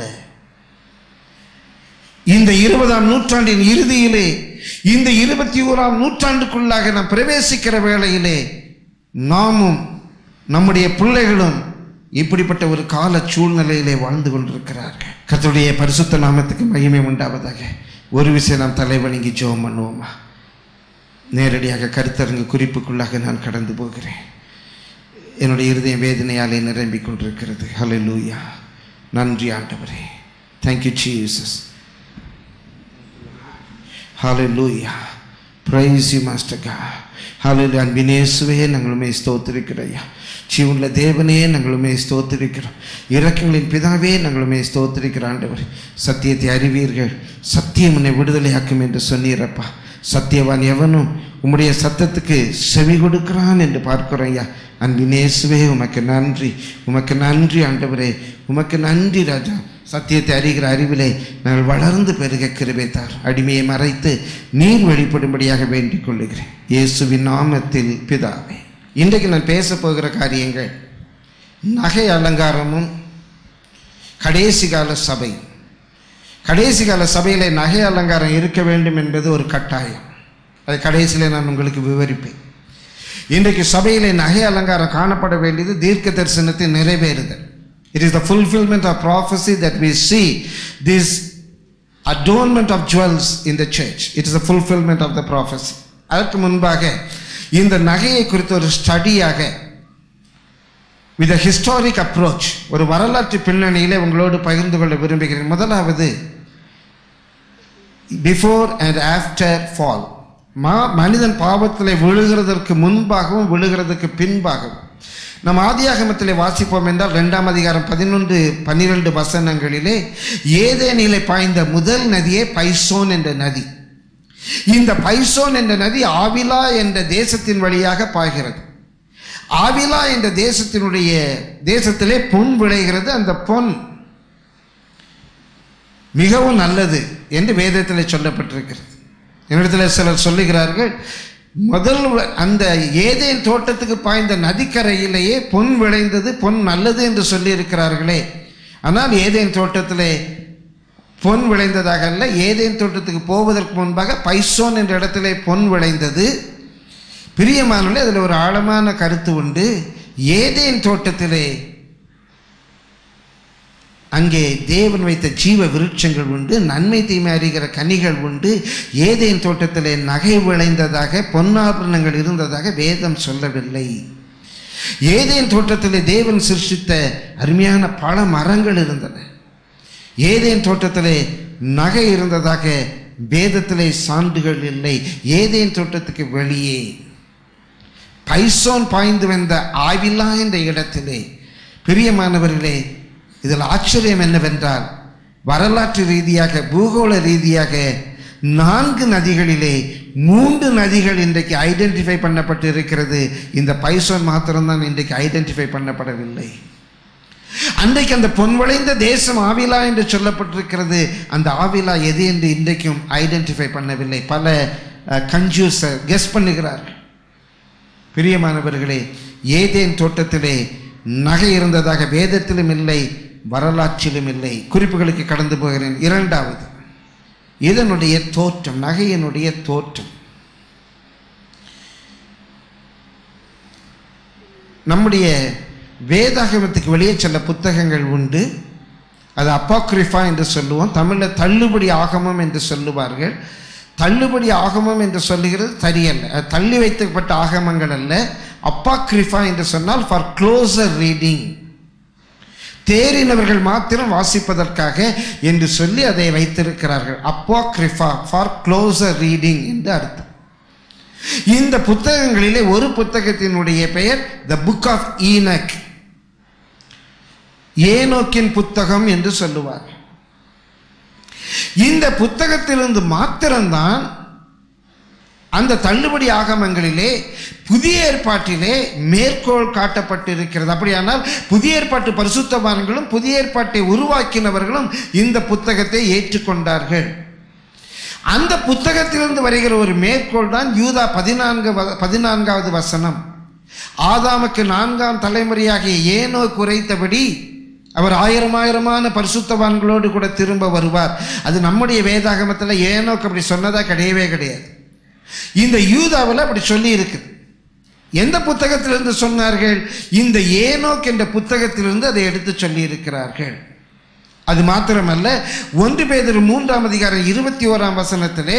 இந்த இருபதாம் நூற்றாண்டின் இறுதியிலே இந்த இருபத்தி ஓராம் நூற்றாண்டுக்குள்ளாக நாம் பிரவேசிக்கிற வேளையிலே நாமும் நம்முடைய பிள்ளைகளும் இப்படிப்பட்ட ஒரு கால சூழ்நிலையிலே வாழ்ந்து கொண்டிருக்கிறார்கள் கர்த்தருடைய பரிசுத்த நாமத்துக்கு மகிமை உண்டாவதாக ஒரு விஷயம் நாம் தலைவணங்கி ஜெபம் பண்ணுவோமா நேரடியாக கருத்தரங்கு குறிப்புக்குள்ளாக நான் கடந்து போகிறேன் என்னுடைய இருதயம் வேதனையாலே நிரம்பிக் கொண்டிருக்கிறது ஹalleluya நன்றி ஆண்டவரே thank you Jesus hallelujah praise you master god hallelujah அன்பினேசுவே நாங்களுமே ஸ்தோத்திரிக்கிறோம் ஜீவனுள்ள தேவனே நாங்களுமே ஸ்தோத்திரிக்கிறோம் இரக்கங்களின் பிதாவே நாங்களுமே ஸ்தோத்திரிக்கிறோம் ஆண்டவர் சத்தியத்தை அறிவீர்கள் சத்தியம் உன்னை விடுதலையாக்கும் என்று சொன்னீரப்பா சத்தியவான் எவனும் உம்முடைய சத்தத்துக்கு செவி கொடுக்கிறான் என்று பார்க்கிறோம் ஐயா அன்பினேசுவே உமக்கு நன்றி உமக்கு நன்றி ஆண்டவரே உமக்கு நன்றி ராஜா சத்தியத்தை அறிகிற அறிவிலே நாங்கள் வளர்ந்து பெருக கிருபைத்தார் அடிமையை மறைத்து நீர் வெளிப்படும்படியாக வேண்டிக் கொள்ளுகிறேன் இயேசுவின் நாமத்தில் பிதாவே இன்றைக்கு நான் பேச போகிற காரியங்கள் நகை அலங்காரமும் கடைசி கால சபை கடைசி கால சபையிலே நகை அலங்காரம் இருக்க வேண்டும் என்பது ஒரு கட்டாயம் அது கடைசியிலே நான் உங்களுக்கு விவரிப்பேன் இன்றைக்கு சபையிலே நகை அலங்காரம் காணப்பட வேண்டியது தீர்க்க தரிசனத்தை நிறைவேறுதல் it is the fulfilment of prophecy that we see this adornment of jewels in the church it is the fulfillment of the prophecy அதற்கு முன்பாக இந்த நகையை குறித்த ஒரு ஸ்டடியாக வித் a historic approach ஒரு வரலாற்று பின்னணியிலே உங்களோடு பகிர்ந்து கொள்ள விரும்புகிறேன் முதலாவது பிஃபோர் அண்ட் ஆஃப்டர் ஃபால் மா மனிதன் பாவத்தில் விழுகிறதற்கு முன்பாகவும் விழுகிறதுக்கு பின்பாகவும் நம்ம ஆதியாகமத்திலே வாசிப்போம் என்றால் ரெண்டாம் அதிகாரம் பதினொன்று பன்னிரெண்டு வசனங்களிலே ஏதேனிலே பாய்ந்த முதல் நதியே பைசோன் என்ற நதி இந்த பைசோன் என்ற நதி ஆவிலா என்ற தேசத்தின் வழியாக பாய்கிறது ஆவிலா என்ற தேசத்தினுடைய தேசத்திலே பொன் விளைகிறது அந்த பொன் மிகவும் நல்லது என்று வேதத்தில் சொல்லப்பட்டிருக்கிறது என்னிடத்தில் சிலர் சொல்லுகிறார்கள் முதல் வ- அந்த ஏதேன் தோட்டத்துக்கு பாய்ந்த நதிக்கரையிலேயே பொன் விளைந்தது பொன் நல்லது என்று சொல்லியிருக்கிறார்களே ஆனால் ஏதேன் தோட்டத்திலே பொன் விளைந்ததாக அல்ல ஏதேன் தோட்டத்துக்கு போவதற்கு முன்பாக பைசோன் என்ற இடத்திலே பொன் விளைந்தது பிரியமானவர்களே அதில் ஒரு ஆழமான கருத்து உண்டு ஏதேன் தோட்டத்திலே அங்கே தேவன் வைத்த ஜீவ விருட்சங்கள் உண்டு நன்மை தீமை அறிகிற கனிகள் உண்டு ஏதேன் தோட்டத்திலே நகை விளைந்ததாக பொன்னாபரணங்கள் இருந்ததாக வேதம் சொல்லவில்லை ஏதேன் தோட்டத்திலே தேவன் சிருஷ்டித்த அருமையான பல மரங்கள் இருந்தன ஏதேன் தோட்டத்திலே நகை இருந்ததாக வேதத்திலே சான்றுகள் இல்லை ஏதேன் தோட்டத்துக்கு வெளியே பைசோன் பாய்ந்து வந்த ஆவிலா என்ற இடத்திலே பிரியமானவர்களே இதில் ஆச்சரியம் என்னவென்றால் வரலாற்று ரீதியாக பூகோள ரீதியாக நான்கு நதிகளிலே மூன்று நதிகள் இன்றைக்கு ஐடென்டிஃபை பண்ணப்பட்டு இருக்கிறது இந்த பைசோன் மாத்திரம்தான் இன்றைக்கு ஐடென்டிஃபை பண்ணப்படவில்லை அன்றைக்கு அந்த பொன்வளைந்த தேசம் ஆவிலா என்று சொல்லப்பட்டிருக்கிறது அந்த ஆவிலா எது என்று இன்றைக்கும் ஐடென்டிஃபை பண்ணவில்லை பல கன்ஜூஸ் கெஸ் பண்ணுகிறார்கள் பிரியமானவர்களே ஏதேன் தோட்டத்திலே நகை இருந்ததாக வேதத்திலும் இல்லை வரலாற்றிலும் இல்லை குறிப்புகளுக்கு கடந்து போகிறேன் இரண்டாவது இதனுடைய தோற்றம் நகையினுடைய தோற்றம் நம்முடைய வேதாகமத்துக்கு வெளியே சில புத்தகங்கள் உண்டு அது அப்பாக்ரிஃபா என்று சொல்லுவோம் தமிழில் தள்ளுபடி ஆகமம் என்று சொல்லுவார்கள் தள்ளுபடி ஆகமம் என்று சொல்லுகிறது சரியல்ல அது தள்ளி வைக்கப்பட்ட ஆகமங்கள் அல்ல அப்பாக்ரிஃபா என்று சொன்னால் ஃபார் க்ளோசர் ரீடிங் தேறினவர்கள் மாத்திரம் வாசிப்பதற்காக என்று சொல்லி அதை வைத்திருக்கிறார்கள் அப்பாக்ரிஃபா ஃபார் க்ளோசர் ரீடிங் என்று அர்த்தம் இந்த புத்தகங்களிலே ஒரு புத்தகத்தினுடைய பெயர் த புக் ஆஃப் ஈனக் ஏனோக்கின் புத்தகம் என்று சொல்லுவார் இந்த புத்தகத்திலிருந்து மாத்திரம்தான் அந்த தள்ளுபடி ஆகமங்களிலே புதிய ஏற்பாட்டிலே மேற்கோள் காட்டப்பட்டிருக்கிறது அப்படியானால் புதிய ஏற்பாட்டு பரிசுத்தவான்களும் புதிய ஏற்பாட்டை உருவாக்கினவர்களும் இந்த புத்தகத்தை ஏற்றுக்கொண்டார்கள் அந்த புத்தகத்திலிருந்து வருகிற ஒரு மேற்கோள் தான் யூதா பதினான்கு வ- பதினான்காவது வசனம் ஆதாமுக்கு நான்காம் தலைமுறையாகிய ஏனோ குறைத்தபடி அவர் ஆயிரம் ஆயிரமான பரிசுத்தவான்களோடு கூட திரும்ப வருவார் அது நம்முடைய வேதாகமத்தில் ஏனோக்கு அப்படி சொன்னதா கிடையவே கிடையாது இந்த யூதாவில் அப்படி சொல்லி இருக்குது எந்த புத்தகத்திலிருந்து சொன்னார்கள் இந்த ஏனோக் என்ற புத்தகத்திலிருந்து அதை எடுத்து சொல்லி இருக்கிறார்கள் அது மாத்திரமல்ல ஒன்று பேதர் மூன்றாம் அதிகாரம் இருபத்தி ஓராம் வசனத்திலே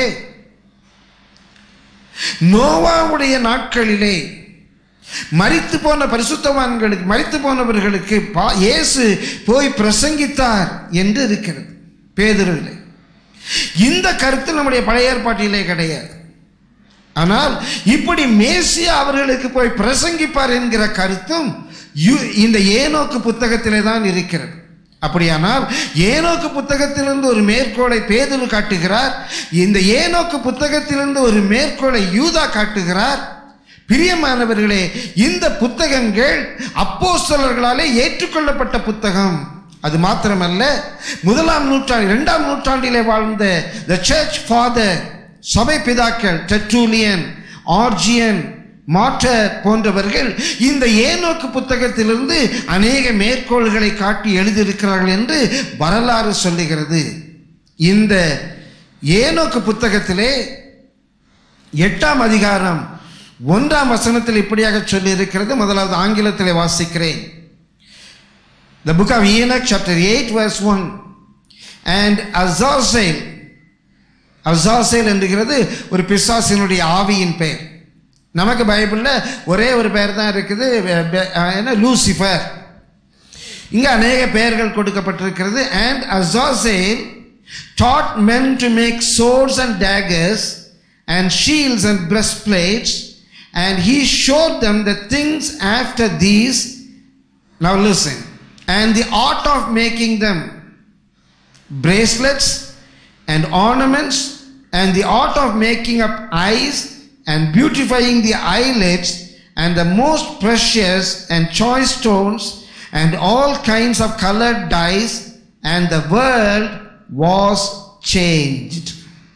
நோவாவுடைய நாட்களிலே மரித்து போன பரிசுத்தவான்களுக்கு மரித்து போனவர்களுக்கு பா இயேசு போய் பிரசங்கித்தார் என்று இருக்கிறது பேதுருவிலே இந்த கருத்து நம்முடைய பழைய ஏற்பாட்டிலே கிடையாது ஆனால் இப்படி மேசியா அவர்களுக்கு போய் பிரசங்கிப்பார் என்கிற கருத்தும் யு- இந்த ஏனோக்கு புத்தகத்திலே தான் இருக்கிறது அப்படியானால் ஏனோக்கு புத்தகத்திலிருந்து ஒரு மேற்கோளை பேதுரு காட்டுகிறார் இந்த ஏனோக்கு புத்தகத்திலிருந்து ஒரு மேற்கோளை யூதா காட்டுகிறார் பிரியமானவர்களே இந்த புத்தகங்கள் அப்போஸ்தலர்களாலே ஏற்றுக்கொள்ளப்பட்ட புத்தகம் அது மாத்திரமல்ல முதலாம் நூற்றாண்டு இரண்டாம் நூற்றாண்டிலே வாழ்ந்த த சர்ச் ஃபாதர் சபை பிதாக்கள் டெட்டூலியன் ஆர்ஜியன் மாற்றர் போன்றவர்கள் இந்த ஏனோக்கு புத்தகத்திலிருந்து அநேக மேற்கோள்களை காட்டி எழுதியிருக்கிறார்கள் என்று வரலாறு சொல்லுகிறது இந்த ஏனோக்கு புத்தகத்திலே எட்டாம் அதிகாரம் ஒன்றாம் வசனத்தில் இப்படியாக சொல்லி இருக்கிறது முதலாவது ஆங்கிலத்திலே வாசிக்கிறேன் The book of Enoch, chapter 8, verse 1. And Azazel, அசாசேல் என்கிறது ஒரு பிசாசினுடைய ஆவியின் பெயர் நமக்கு பைபிளில் ஒரே ஒரு பெயர் தான் இருக்குது வெ- வெ- என்ன லூசிஃபர் இங்கே அநேக பெயர்கள் கொடுக்கப்பட்டிருக்கிறது and அசாசேல் taught men to make swords and daggers and shields and breastplates and he showed them the things after these now listen and the art of making them bracelets and ornaments and the art of making up eyes and beautifying the eyelids and the most precious and choice stones and all kinds of colored dyes and the world was changed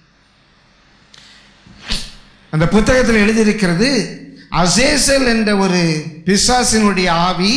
அந்த புத்தகத்தில் எழுதியிருக்கிறது அசேசல் என்ற ஒரு பிசாசினுடைய ஆவி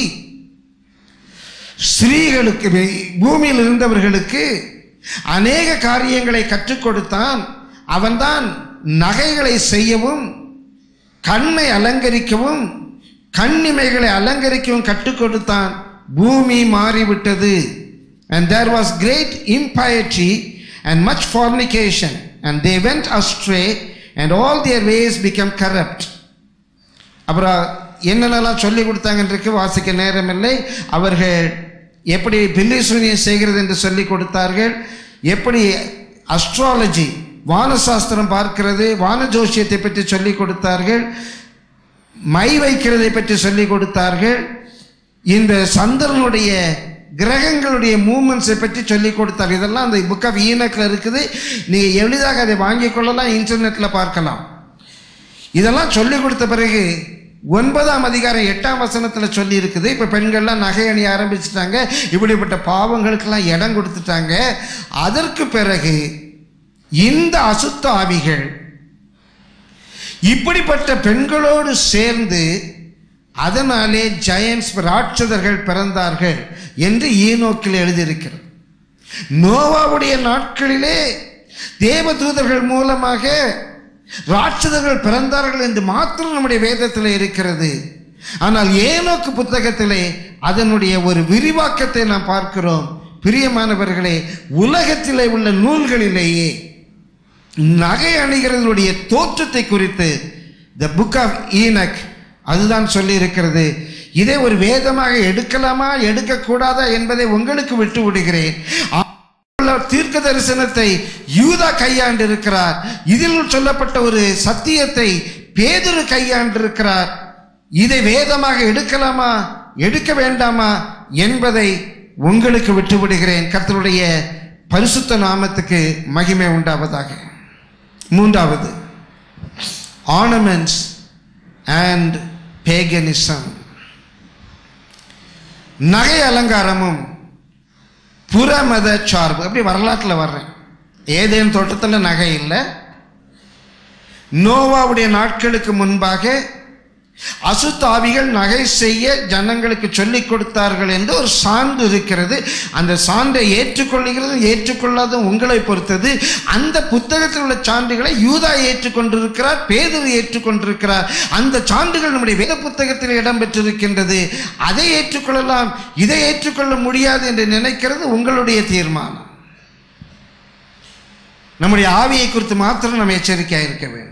ஸ்திரீகளுக்கு பூமியில் இருந்தவர்களுக்கு அநேக காரியங்களை கற்றுக் கொடுத்தான் அவன்தான் நகைகளை செய்யவும் கண்ணை அலங்கரிக்கவும் கண்ணிமைகளை அலங்கரிக்கவும் கற்றுக் கொடுத்தான் பூமி மாறிவிட்டது and there was great impiety and much fornication and they went astray and all their ways became corrupt அப்புறம் என்னென்னலாம் சொல்லி கொடுத்தாங்கன்றிருக்கு வாசிக்க நேரமில்லை அவர்கள் எப்படி பில்லி சூனியம் செய்கிறது என்று சொல்லி கொடுத்தார்கள் எப்படி அஸ்ட்ராலஜி வானசாஸ்திரம் பார்க்கிறது வான ஜோசியத்தை பற்றி சொல்லி கொடுத்தார்கள் மை வைக்கிறதை பற்றி சொல்லி கொடுத்தார்கள் இந்த சந்திரனுடைய கிரகங்களுடைய மூமெண்ட்ஸை பற்றி சொல்லி கொடுத்தார் இதெல்லாம் அந்த புக் ஆஃப் ஈனக்கில் இருக்குது நீங்கள் எளிதாக அதை வாங்கிக் கொள்ளலாம் இன்டர்நெட்டில் பார்க்கலாம் இதெல்லாம் சொல்லி கொடுத்த பிறகு ஒன்பதாம் அதிகாரம் எட்டாம் வசனத்தில் சொல்லி இருக்குது இப்போ பெண்கள்லாம் நகை அணிய ஆரம்பிச்சிட்டாங்க இப்படிப்பட்ட பாவங்களுக்கெல்லாம் இடம் கொடுத்துட்டாங்க அதற்கு பிறகு இந்த அசுத்த ஆவிகள் இப்படிப்பட்ட பெண்களோடு சேர்ந்து அதனாலே ஜெயன்ஸ் ராட்சதர்கள் பிறந்தார்கள் என்று ஈனோக்கில் எழுதியிருக்கிறது நோவாவுடைய நாட்களிலே தேவதூதர்கள் மூலமாக ராட்சதர்கள் பிறந்தார்கள் என்று மாத்திரம் நம்முடைய வேதத்தில் இருக்கிறது ஆனால் ஏனோக்கு புத்தகத்திலே அதனுடைய ஒரு விரிவாக்கத்தை நாம் பார்க்கிறோம் பிரியமானவர்களே உலகத்திலே உள்ள நூல்களிலேயே நகை அணிகிறதுடைய தோற்றத்தை குறித்து த புக் ஆஃப் ஈனக் அதுதான் சொல்லி இருக்கிறது இதை ஒரு வேதமாக எடுக்கலாமா எடுக்கக்கூடாதா என்பதை உங்களுக்கு விட்டு விடுகிறேன் உள்ள தீர்க்க தரிசனத்தை யூதா கையாண்டு இருக்கிறார் இதில் சொல்லப்பட்ட ஒரு சத்தியத்தை பேதுரு கையாண்டு இருக்கிறார் இதை வேதமாக எடுக்கலாமா எடுக்க வேண்டாமா என்பதை உங்களுக்கு விட்டு விடுகிறேன் கர்த்தருடைய பரிசுத்த நாமத்துக்கு மகிமை உண்டாவதாக மூன்றாவது ஆர்னமெண்ட்ஸ் அண்ட் பேகனிசம் நகை அலங்காரமும் புறமத சார்பு அப்படி வரலாற்றில் வர்றேன் ஏதேன் தோட்டத்தில் நகை இல்லை நோவாவுடைய நாட்களுக்கு முன்பாக அசுத்தாவிகள் நகை செய்ய ஜனங்களுக்கு சொல்லிக் கொடுத்தார்கள் என்று ஒரு சான்று இருக்கிறது அந்த சான்றை ஏற்றுக்கொள்ளுகிறதும் ஏற்றுக்கொள்ளாதும் உங்களை பொறுத்தது அந்த புத்தகத்தில் உள்ள சான்றுகளை யூதா ஏற்றுக்கொண்டிருக்கிறார் பேதர் ஏற்றுக்கொண்டிருக்கிறார் அந்த சான்றுகள் நம்முடைய வேத புத்தகத்தில் இடம்பெற்றிருக்கின்றது அதை ஏற்றுக்கொள்ளலாம் இதை ஏற்றுக்கொள்ள முடியாது என்று நினைக்கிறது உங்களுடைய தீர்மானம் நம்முடைய ஆவியை குறித்து மாத்திரம் நம்ம எச்சரிக்கையாக இருக்க வேண்டும்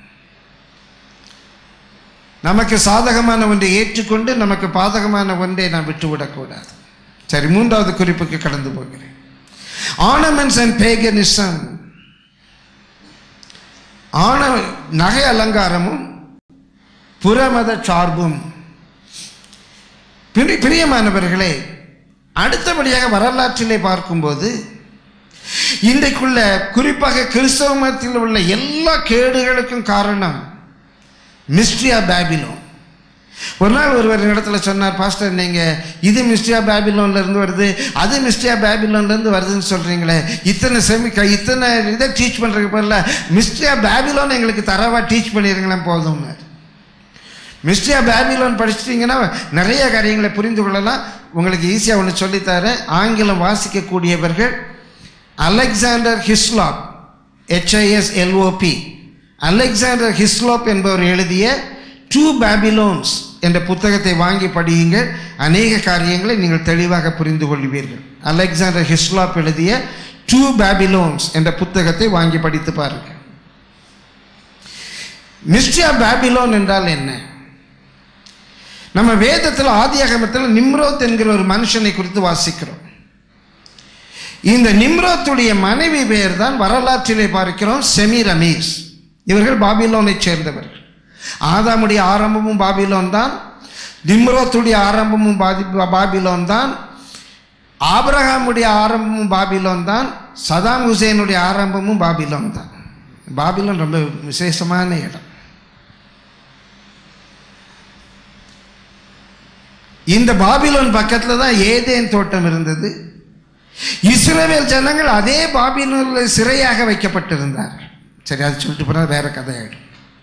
நமக்கு சாதகமான ஒன்றை ஏற்றுக்கொண்டு நமக்கு பாதகமான ஒன்றை நாம் விட்டுவிடக்கூடாது சரி மூன்றாவது குறிப்புக்கு கடந்து போகிறேன் ஆர்னமெண்ட்ஸ் அண்ட் பேகனிசம் ஆன நகை அலங்காரமும் புறமத சார்பும் பிரி- பிரியமானவர்களே அடுத்தபடியாக வரலாற்றிலே பார்க்கும்போது இன்றைக்குள்ள குறிப்பாக கிறிஸ்தவ மதத்தில் உள்ள எல்லா கேடுகளுக்கும் காரணம் மிஸ்ட்ரியா பேபிலோன் ஒரு நாள் ஒருவர் இடத்துல சொன்னார் பாஸ்டர் நீங்கள் இது மிஸ்ட்ரியா பேபிலோன்ல இருந்து வருது அது மிஸ்ட்ரியா பேபிலோன்ல இருந்து வருதுன்னு சொல்கிறீங்களே இத்தனை செமிக்க இத்தனை இதை டீச் பண்ணுறதுக்கு பதிலா மிஸ்ட்ரியா பேபிலோன் எங்களுக்கு தரவா டீச் பண்ணிடுங்களேன் போதும்னார் மிஸ்ட்ரியா பேபிலோன் படிச்சிட்டிங்கன்னா நிறைய காரியங்களை புரிந்து கொள்ளலாம் உங்களுக்கு ஈஸியாக ஒன்று சொல்லித்தரேன் ஆங்கிலம் வாசிக்கக்கூடியவர்கள் Alexander Hislop HIS LOP Alexander Hislop என்பவர் எழுதிய டூ பேபிலோன்ஸ் என்ற புத்தகத்தை வாங்கி படியுங்கள் அநேக காரியங்களை நீங்கள் தெளிவாக புரிந்து கொள்வீர்கள் அலெக்சாண்டர் ஹிஸ்லாப் எழுதிய டூ பேபிலோன்ஸ் என்ற புத்தகத்தை வாங்கி படித்து பாருங்கள் மிஸ்ட்ரியா பேபிலோன் என்றால் என்ன நம்ம வேதத்தில் ஆதியாகமத்தில் நிம்ரோத் என்கிற ஒரு மனுஷனை குறித்து வாசிக்கிறோம் இந்த நிம்ரோத்துடைய மனைவி பெயர் தான் வரலாற்றிலே பார்க்கிறோம் செமிரமீஸ் இவர்கள் பாபிலோனைச் சேர்ந்தவர்கள் ஆதாமுடைய ஆரம்பமும் பாபிலோன் தான் நிம்ரோத்துடைய ஆரம்பமும் பாதி பாபிலோன் தான் ஆபிரகாமுடைய ஆரம்பமும் பாபிலோன் தான் சதாம் ஹுசேனுடைய ஆரம்பமும் பாபிலோன் தான் பாபிலோன் ரொம்ப விசேஷமான இடம் இந்த பாபிலோன் பக்கத்தில் தான் ஏதேன் தோட்டம் இருந்தது இஸ்ரவேல் ஜனங்கள் அதே பாபிலோனில் சிறையாக வைக்கப்பட்டிருந்தார்கள் சரி அது சொல்லிட்டு போனால் வேற கதை ஆயிடும்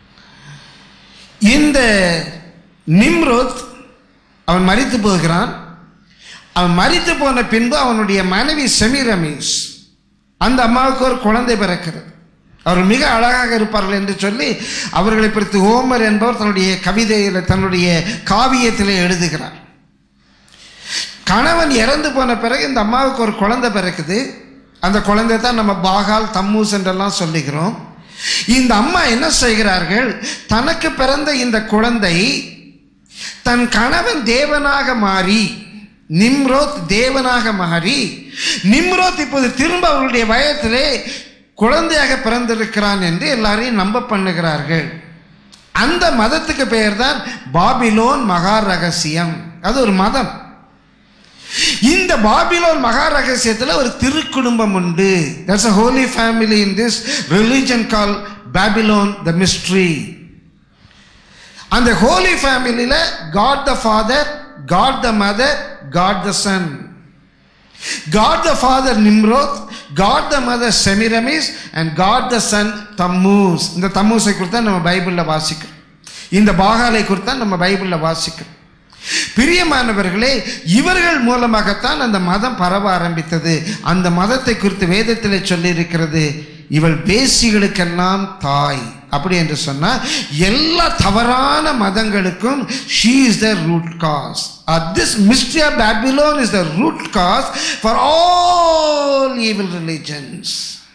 இந்த நிம்ரோத் அவன் மரித்து போகிறான் அவன் மரித்து போன பின்பு அவனுடைய மனைவி செமிரமீஸ் அந்த அம்மாவுக்கு ஒரு குழந்தை பிறக்கிறது அவர்கள் மிக அழகாக இருப்பார்கள் என்று சொல்லி அவர்களை குறித்து ஹோமர் என்பவர் தன்னுடைய கவிதையில் தன்னுடைய காவியத்திலே எழுதுகிறார் கணவன் இறந்து போன பிறகு இந்த அம்மாவுக்கு ஒரு குழந்தை பிறக்குது அந்த குழந்தை தான் நம்ம பாகால் தம்மூஸ் என்றெல்லாம் சொல்லுகிறோம் இந்த அம்மா என்ன செய்கிறார்கள் தனக்கு பிறந்த இந்த குழந்தை தன் கணவன் தேவனாக மாறி நிம்ரோத் தேவனாக மாறி நிம்ரோத் இப்போது திரும்ப அவர்களுடைய வயத்திலே குழந்தையாக பிறந்திருக்கிறான் என்று எல்லாரையும் நம்ப பண்ணுகிறார்கள் அந்த மதத்துக்கு பெயர் தான் பாபிலோன் மகா ரகசியம் அது ஒரு மதம் இந்த பாபிலோன் மகா ரகசியத்தில் ஒரு திருக்குடும்பம் உண்டு there's a holy family in this religion called babylon the mystery அந்த ஹோலி ஃபேமிலியில் God the father God the mother God the son God the father Nimrod God the mother Semiramis and God the son Tammuz இந்த தம்மூஸை குறித்து நம்ம பைபிளில் வாசிக்கிறோம் இந்த பாகாலை குறித்து நம்ம பைபிளில் வாசிக்கிறோம் பிரியமானவர்களே இவர்கள் மூலமாகத்தான் அந்த மதம் பரவ ஆரம்பித்தது அந்த மதத்தை குறித்து வேதத்தில் சொல்லியிருக்கிறது இவள் பேசிகளுக்கெல்லாம் தாய் அப்படி என்று சொன்னா எல்லா தவறான மதங்களுக்கும் she is the root cause this mystery of Babylon is the root cause for all evil religions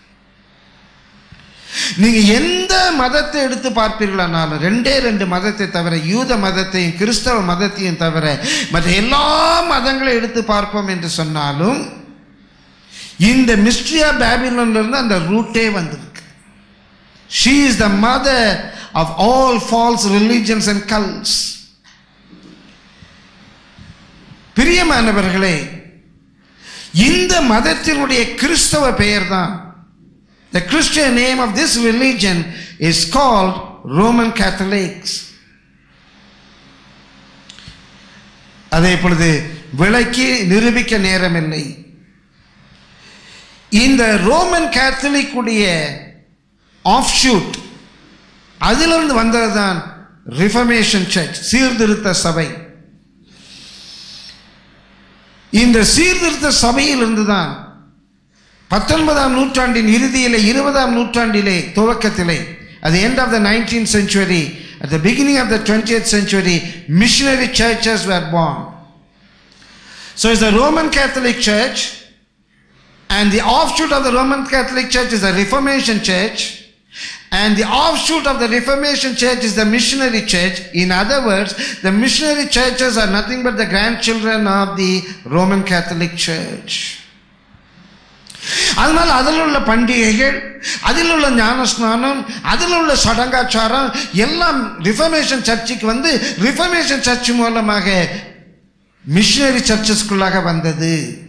நீங்க எந்த மதத்தை எடுத்து பார்ப்பீர்களானாலும் ரெண்டே ரெண்டு மதத்தை தவிர யூத மதத்தையும் கிறிஸ்தவ மதத்தையும் தவிர மற்ற எல்லா மதங்களையும் எடுத்து பார்ப்போம் என்று சொன்னாலும் இந்த மிஸ்ட்ரியா பேபிலோன்ல இருந்து அந்த ரூட்டே வந்திருக்கு she is the mother of all false religions and cults பிரியமானவர்களே இந்த மதத்தினுடைய கிறிஸ்தவ பெயர் தான் The Christian name of this religion is called Roman Catholics. அதை இப்பொழுது விளக்கி நிரூபிக்க நேரமில்லை இந்த ரோமன் கேத்தலிக் உடைய ஆஃப் ஷூட் அதிலிருந்து வந்தது தான் ரிஃபர்மேஷன் சர்ச் சீர்திருத்த சபை இந்த சீர்திருத்த சபையிலிருந்து தான் பத்தொன்பதாம் நூற்றாண்டின் இறுதியிலே இருபதாம் நூற்றாண்டிலே துவக்கத்திலே at the end of the 19th century at the beginning of the 20th century missionary churches were born so it's the roman catholic church and the offshoot of the roman catholic church is the reformation church and the offshoot of the reformation church is the missionary church in other words the missionary churches are nothing but the grandchildren of the roman catholic church அதனால் அதில் உள்ள பண்டிகைகள் அதில் உள்ள ஞானஸ்நானம் அதில் உள்ள சடங்காச்சாரம் எல்லாம் ரிஃபர்மேஷன் சர்ச்சுக்கு வந்து ரிஃபர்மேஷன் சர்ச் மூலமாக மிஷினரி சர்ச்சஸ்குள்ளாக வந்தது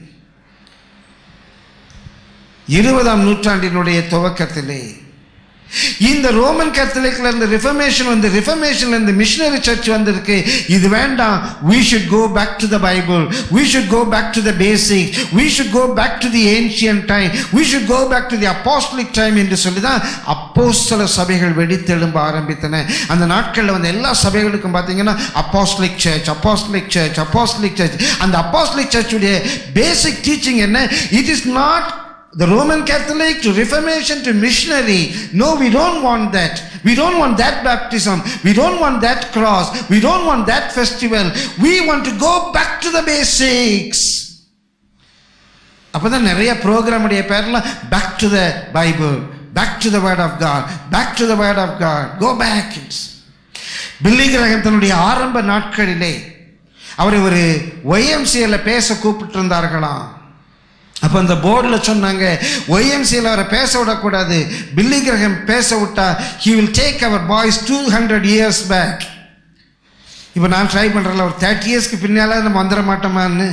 இருபதாம் நூற்றாண்டினுடைய துவக்கத்திலே இந்த ரோமன் கேத்தலிக்ல இருந்து ரிஃபர்மேஷன் வந்து ரிஃபர்மேஷன்ல இருந்து மிஷினரி சர்ச் வந்திருக்கு இது வேண்டாம் we should go back to the bible we should go back to the basics we should go back to the ancient time we should go back to the apostolic time என்று சொல்லி தான் அப்போஸ்தல சபைகள் வெடித்தெழும்ப ஆரம்பித்தன அந்த நாட்களில் வந்து எல்லா சபைகளுக்கும் பார்த்தீங்கன்னா apostolic church apostolic church apostolic church அந்த அப்போஸ்லிக் சர்ச்சுடைய பேசிக் டீச்சிங் என்ன it is not the Roman Catholic to Reformation to missionary. No, we don't want that. We don't want that baptism. We don't want that cross. We don't want that festival. We want to go back to the basics. அப்பதான் நிறைய ப்ரோக்ராமுடைய பேர்லாம் back to the Bible back to the word of God back to the word of God go back Billy Graham தன்னுடைய ஆரம்ப நாட்களிலே அவரை ஒரு ஒய்எம்சியில் பேச கூப்பிட்டு இருந்தார்களாம் அப்போ அந்த போர்டில் சொன்னாங்க ஒய்எம்சியில் அவரை பேச விடக்கூடாது பில்லி கிரகம் பேச விட்டா he will take our boys two hundred years back இப்போ நான் ட்ரை பண்ணுறல ஒரு தேர்ட்டி இயர்ஸ்க்கு பின்னால் நம்ம வந்துட மாட்டோமான்னு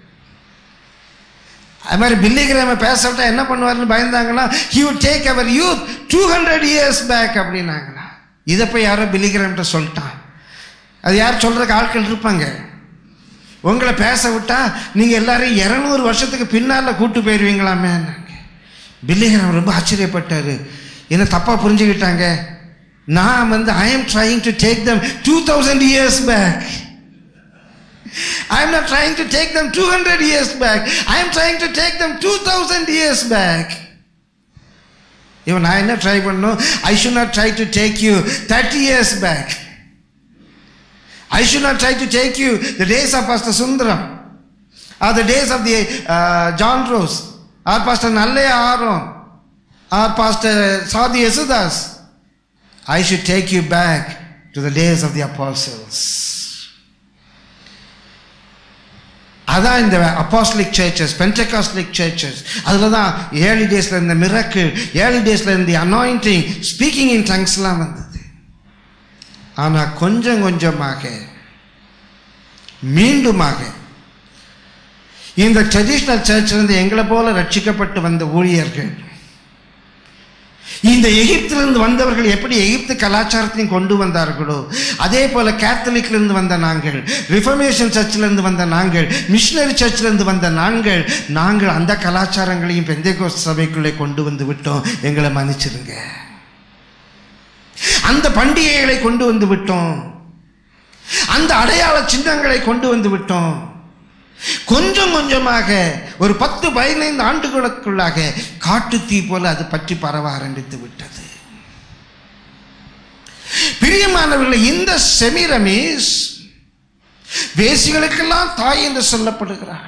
அது மாதிரி பில்லி கிரகமை பேச விட்டா என்ன பண்ணுவார்னு பயந்தாங்களா he would take our youth two hundred years back அப்படின்னாங்களா இதை போய் யாரோ பில்லி கிரகம்கிட்ட சொல்லிட்டான் அது யார் சொல்கிறதுக்கு ஆட்கள் இருப்பாங்க உங்களை பேச விட்டா நீங்கள் எல்லாரும் இரநூறு வருஷத்துக்கு பின்னால் கூட்டு போயிடுவீங்களாமே பில்லிகரம் ரொம்ப ஆச்சரியப்பட்டார் என்ன தப்பாக புரிஞ்சுக்கிட்டாங்க நான் வந்து I am trying to take them two thousand years back I am not trying to take them two hundred years back I am trying to take them two thousand years back இவன் நான் என்ன try பண்ணணும் I should not try to take you thirty years back I should not try to take you the days of Pastor Sundaram or the days of the uh, John Rose or Pastor Nalle Aaron or Pastor Sadi Yesudas. I should take you back to the days of the apostles. அதான் இந்த apostolic churches பென்டகாஸ்லிக் churches அதில் தான் early டேஸில் இருந்த மிரக்கு early டேஸில் இருந்த anointing speaking இன் டங்ஸ்லாம் வந்தது ஆனால் கொஞ்சம் கொஞ்சமாக மீண்டுமாக இந்த ட்ரெடிஷ்னல் சர்ச்சிலிருந்து எங்களை போல ரட்சிக்கப்பட்டு வந்த ஊழியர்கள் இந்த எகிப்திலிருந்து வந்தவர்கள் எப்படி எகிப்து கலாச்சாரத்தையும் கொண்டு வந்தார்களோ அதே போல கேத்தலிக்லேருந்து வந்த நாங்கள் ரிஃபர்மேஷன் சர்ச்சிலிருந்து வந்த நாங்கள் மிஷினரி சர்ச்சிலிருந்து வந்த நாங்கள் நாங்கள் அந்த கலாச்சாரங்களையும் பெந்தைகோஸ் சபைக்குள்ளே கொண்டு வந்து விட்டோம் எங்களை மன்னிச்சிருங்க அந்த பண்டிகைகளை கொண்டு வந்து விட்டோம் அந்த அடையாள சின்னங்களை கொண்டு வந்து விட்டோம் கொஞ்சம் கொஞ்சமாக ஒரு பத்து பதினைந்து ஆண்டுகளுக்குள்ளாக காட்டு தீ போல அது பற்றி பரவ ஆரம்பித்து விட்டது பிரியமானவர்களை இந்த செமிரமேஸ் வேசிகளுக்கெல்லாம் தாய் என்று சொல்லப்படுகிறார்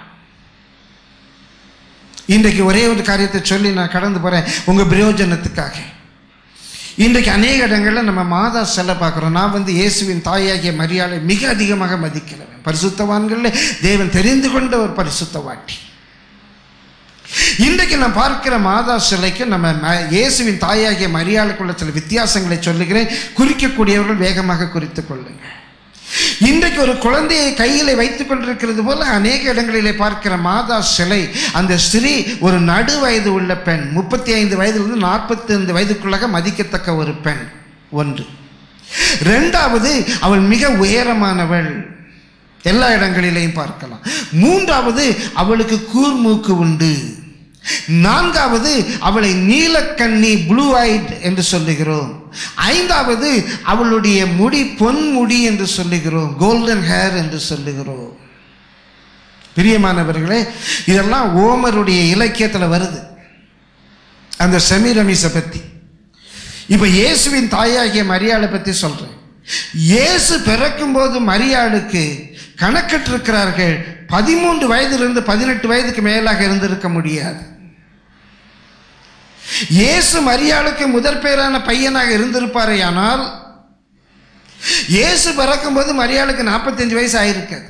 இன்றைக்கு ஒரே ஒரு காரியத்தை சொல்லி நான் கடந்து போறேன் உங்க பிரயோஜனத்துக்காக இன்றைக்கு அநேக இடங்களில் நம்ம மாதா செல்ல பார்க்குறோம் நான் வந்து இயேசுவின் தாயாகிய மரியாதை மிக அதிகமாக மதிக்கிறேன் பரிசுத்தவான்களில் தேவன் தெரிந்து கொண்ட ஒரு பரிசுத்தவாட்டி இன்றைக்கு நான் பார்க்கிற மாதா சிலைக்கு நம்ம ம- இயேசுவின் தாயாகிய மரியாதைக்குள்ள சில வித்தியாசங்களை சொல்லுகிறேன் குறிக்கக்கூடியவர்கள் வேகமாக குறித்துக் கொள்ளுங்கள் இன்றைக்கு ஒரு குழந்தையை கையில் வைத்துக் கொண்டிருக்கிறது போல அநேக இடங்களிலே பார்க்கிற மாதா சிலை அந்த ஸ்திரீ ஒரு நடு வயது உள்ள பெண் முப்பத்தி ஐந்து வயதிலிருந்து நாற்பத்தி ஐந்து வயதுக்குள்ளாக மதிக்கத்தக்க ஒரு பெண் ஒன்று ரெண்டாவது அவள் மிக உயரமானவள் எல்லா இடங்களிலேயும் பார்க்கலாம் மூன்றாவது அவளுக்கு கூர்மூக்கு உண்டு நான்காவது அவளை நீலக்கண்ணி ப்ளூ ஐட் என்று சொல்லுகிறோம் ஐந்தாவது அவளுடைய முடி பொன் முடி என்று சொல்லுகிறோம் கோல்டன் ஹேர் என்று சொல்லுகிறோம் பிரியமானவர்களே இதெல்லாம் ஓமருடைய இலக்கியத்தில் வருது அந்த செமிரமிஸை பற்றி இப்போ இயேசுவின் தாயாகிய மரியாளை பற்றி சொல்கிறேன் இயேசு பிறக்கும்போது மரியாளுக்கு கணக்கிட்டிருக்கிறார்கள் பதிமூன்று வயதிலிருந்து பதினெட்டு வயதுக்கு மேலாக இருந்திருக்க முடியாது இயேசு மரியாளுக்கு முதற் பேரான பையனாக இருந்திருப்பாரே ஆனால் இயேசு பிறக்கும்போது மரியாளுக்கு நாற்பத்தஞ்சு வயசு ஆயிருக்காது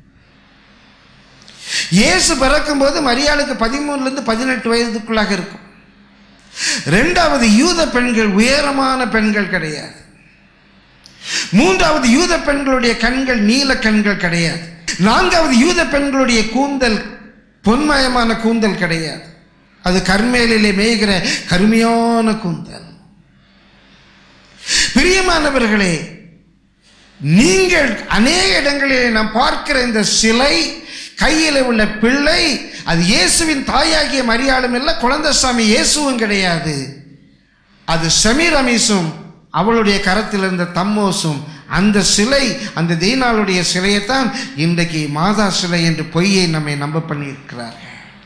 இயேசு பிறக்கும்போது மரியாளுக்கு பதிமூணுலேருந்து பதினெட்டு வயதுக்குள்ளாக இருக்கும் ரெண்டாவது யூத பெண்கள் உயரமான பெண்கள் கிடையாது மூன்றாவது யூத பெண்களுடைய கண்கள் நீல கண்கள் கிடையாது நான்காவது யூத பெண்களுடைய கூந்தல் பொன்மயமான கூந்தல் கிடையாது அது கர்மேலிலே மேய்கிற கருமையான கூந்தல் பிரியமானவர்களே நீங்கள் அநேக இடங்களிலே நாம் பார்க்கிற இந்த சிலை கையில் உள்ள பிள்ளை அது இயேசுவின் தாயாகிய மரியாளும் இல்லை குழந்தைசாமி இயேசுவும் கிடையாது அது செமிரமீசும் அவளுடைய கரத்தில் இருந்த தம்மோசும் அந்த சிலை அந்த தீனாளுடைய சிலையைத்தான் இன்றைக்கு மாதா சிலை என்று பொய்யை நம்மை நம்ப பண்ணியிருக்கிறார்கள்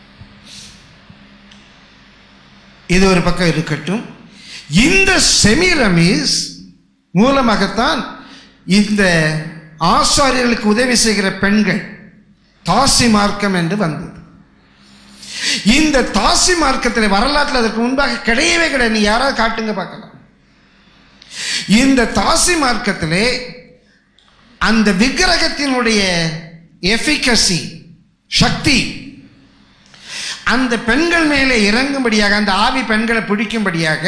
இது ஒரு பக்கம் இருக்கட்டும் இந்த செமிரமீஸ் மூலமாகத்தான் இந்த ஆசாரியர்களுக்கு உதவி செய்கிற பெண்கள் தாசி மார்க்கம் என்று வந்தது இந்த தாசி மார்க்கத்தில் வரலாற்றில் அதற்கு முன்பாக கிடையவே கிடையாது நீ யாராவது காட்டுங்க பார்க்கலாம் இந்த தாசி மார்க்கத்திலே அந்த விக்கிரகத்தினுடைய எஃபிகசி சக்தி அந்த பெண்கள் மேலே இறங்கும்படியாக அந்த ஆவி பெண்களை பிடிக்கும்படியாக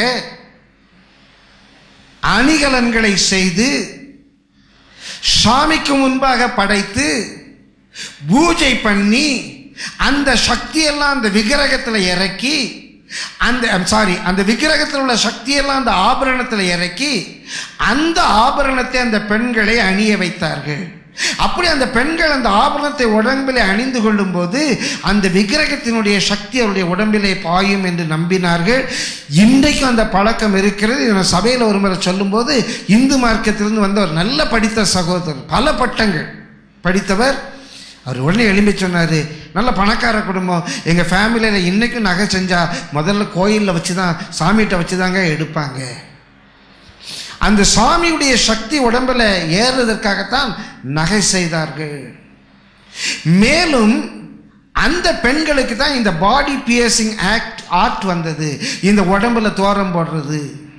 அணிகலன்களை செய்து சாமிக்கு முன்பாக படைத்து பூஜை பண்ணி அந்த சக்தியெல்லாம் அந்த விக்கிரகத்தில் இறக்கி அந்த சாரி அந்த விக்கிரகத்தில் உள்ள சக்தியெல்லாம் அந்த ஆபரணத்தில் இறக்கி அந்த ஆபரணத்தை அந்த பெண்களை அணிய வைத்தார்கள் அப்படி அந்த பெண்கள் அந்த ஆபரணத்தை உடம்பிலே அணிந்து கொள்ளும் போது அந்த விக்கிரகத்தினுடைய சக்தி அவருடைய உடம்பிலே பாயும் என்று நம்பினார்கள் இன்றைக்கும் அந்த பழக்கம் இருக்கிறது இதை நான் சபையில் ஒரு முறை சொல்லும்போது இந்து மார்க்கத்திலிருந்து வந்த ஒரு நல்ல படித்த சகோதரர் பல பட்டங்கள் படித்தவர் அவர் உடனே எழும்பி சொன்னார் நல்ல பணக்கார குடும்பம் எங்கள் ஃபேமிலியில் இன்றைக்கும் நகை செஞ்சால் முதல்ல கோயிலில் வச்சு தான் சாமிகிட்ட வச்சு தாங்க எடுப்பாங்க அந்த சாமியுடைய சக்தி உடம்பில் ஏறுவதற்காகத்தான் நகை செய்தார்கள் மேலும் அந்த பெண்களுக்கு தான் இந்த பாடி பியர்சிங் ஆக்ட் ஆர்ட் வந்தது இந்த உடம்புல தோரம் போடுறது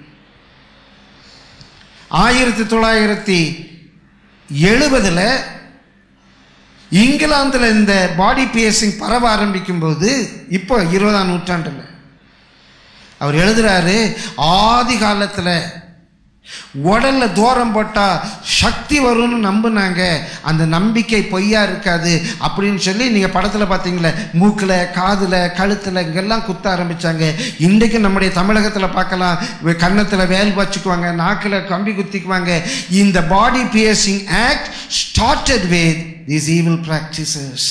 ஆயிரத்தி தொள்ளாயிரத்தி எழுபதில் இங்கிலாந்தில் இந்த பாடி பியர்சிங் பரவ ஆரம்பிக்கும் போது இப்போ இருபதாம் நூற்றாண்டில் அவர் எழுதுறாரு ஆதி காலத்தில் உடல்ல தூரம் போட்டால் சக்தி வரும்னு நம்புனாங்க அந்த நம்பிக்கை பொய்யா இருக்காது அப்படின்னு சொல்லி நீங்கள் படத்தில் பார்த்தீங்களே மூக்கில் காதில் கழுத்தில் இங்கெல்லாம் குத்த ஆரம்பித்தாங்க இன்றைக்கு நம்முடைய தமிழகத்தில் பார்க்கலாம் கன்னத்தில் வேல் வச்சுக்குவாங்க நாக்கில் கம்பி குத்திக்குவாங்க இந்த body piercing act started with these evil practices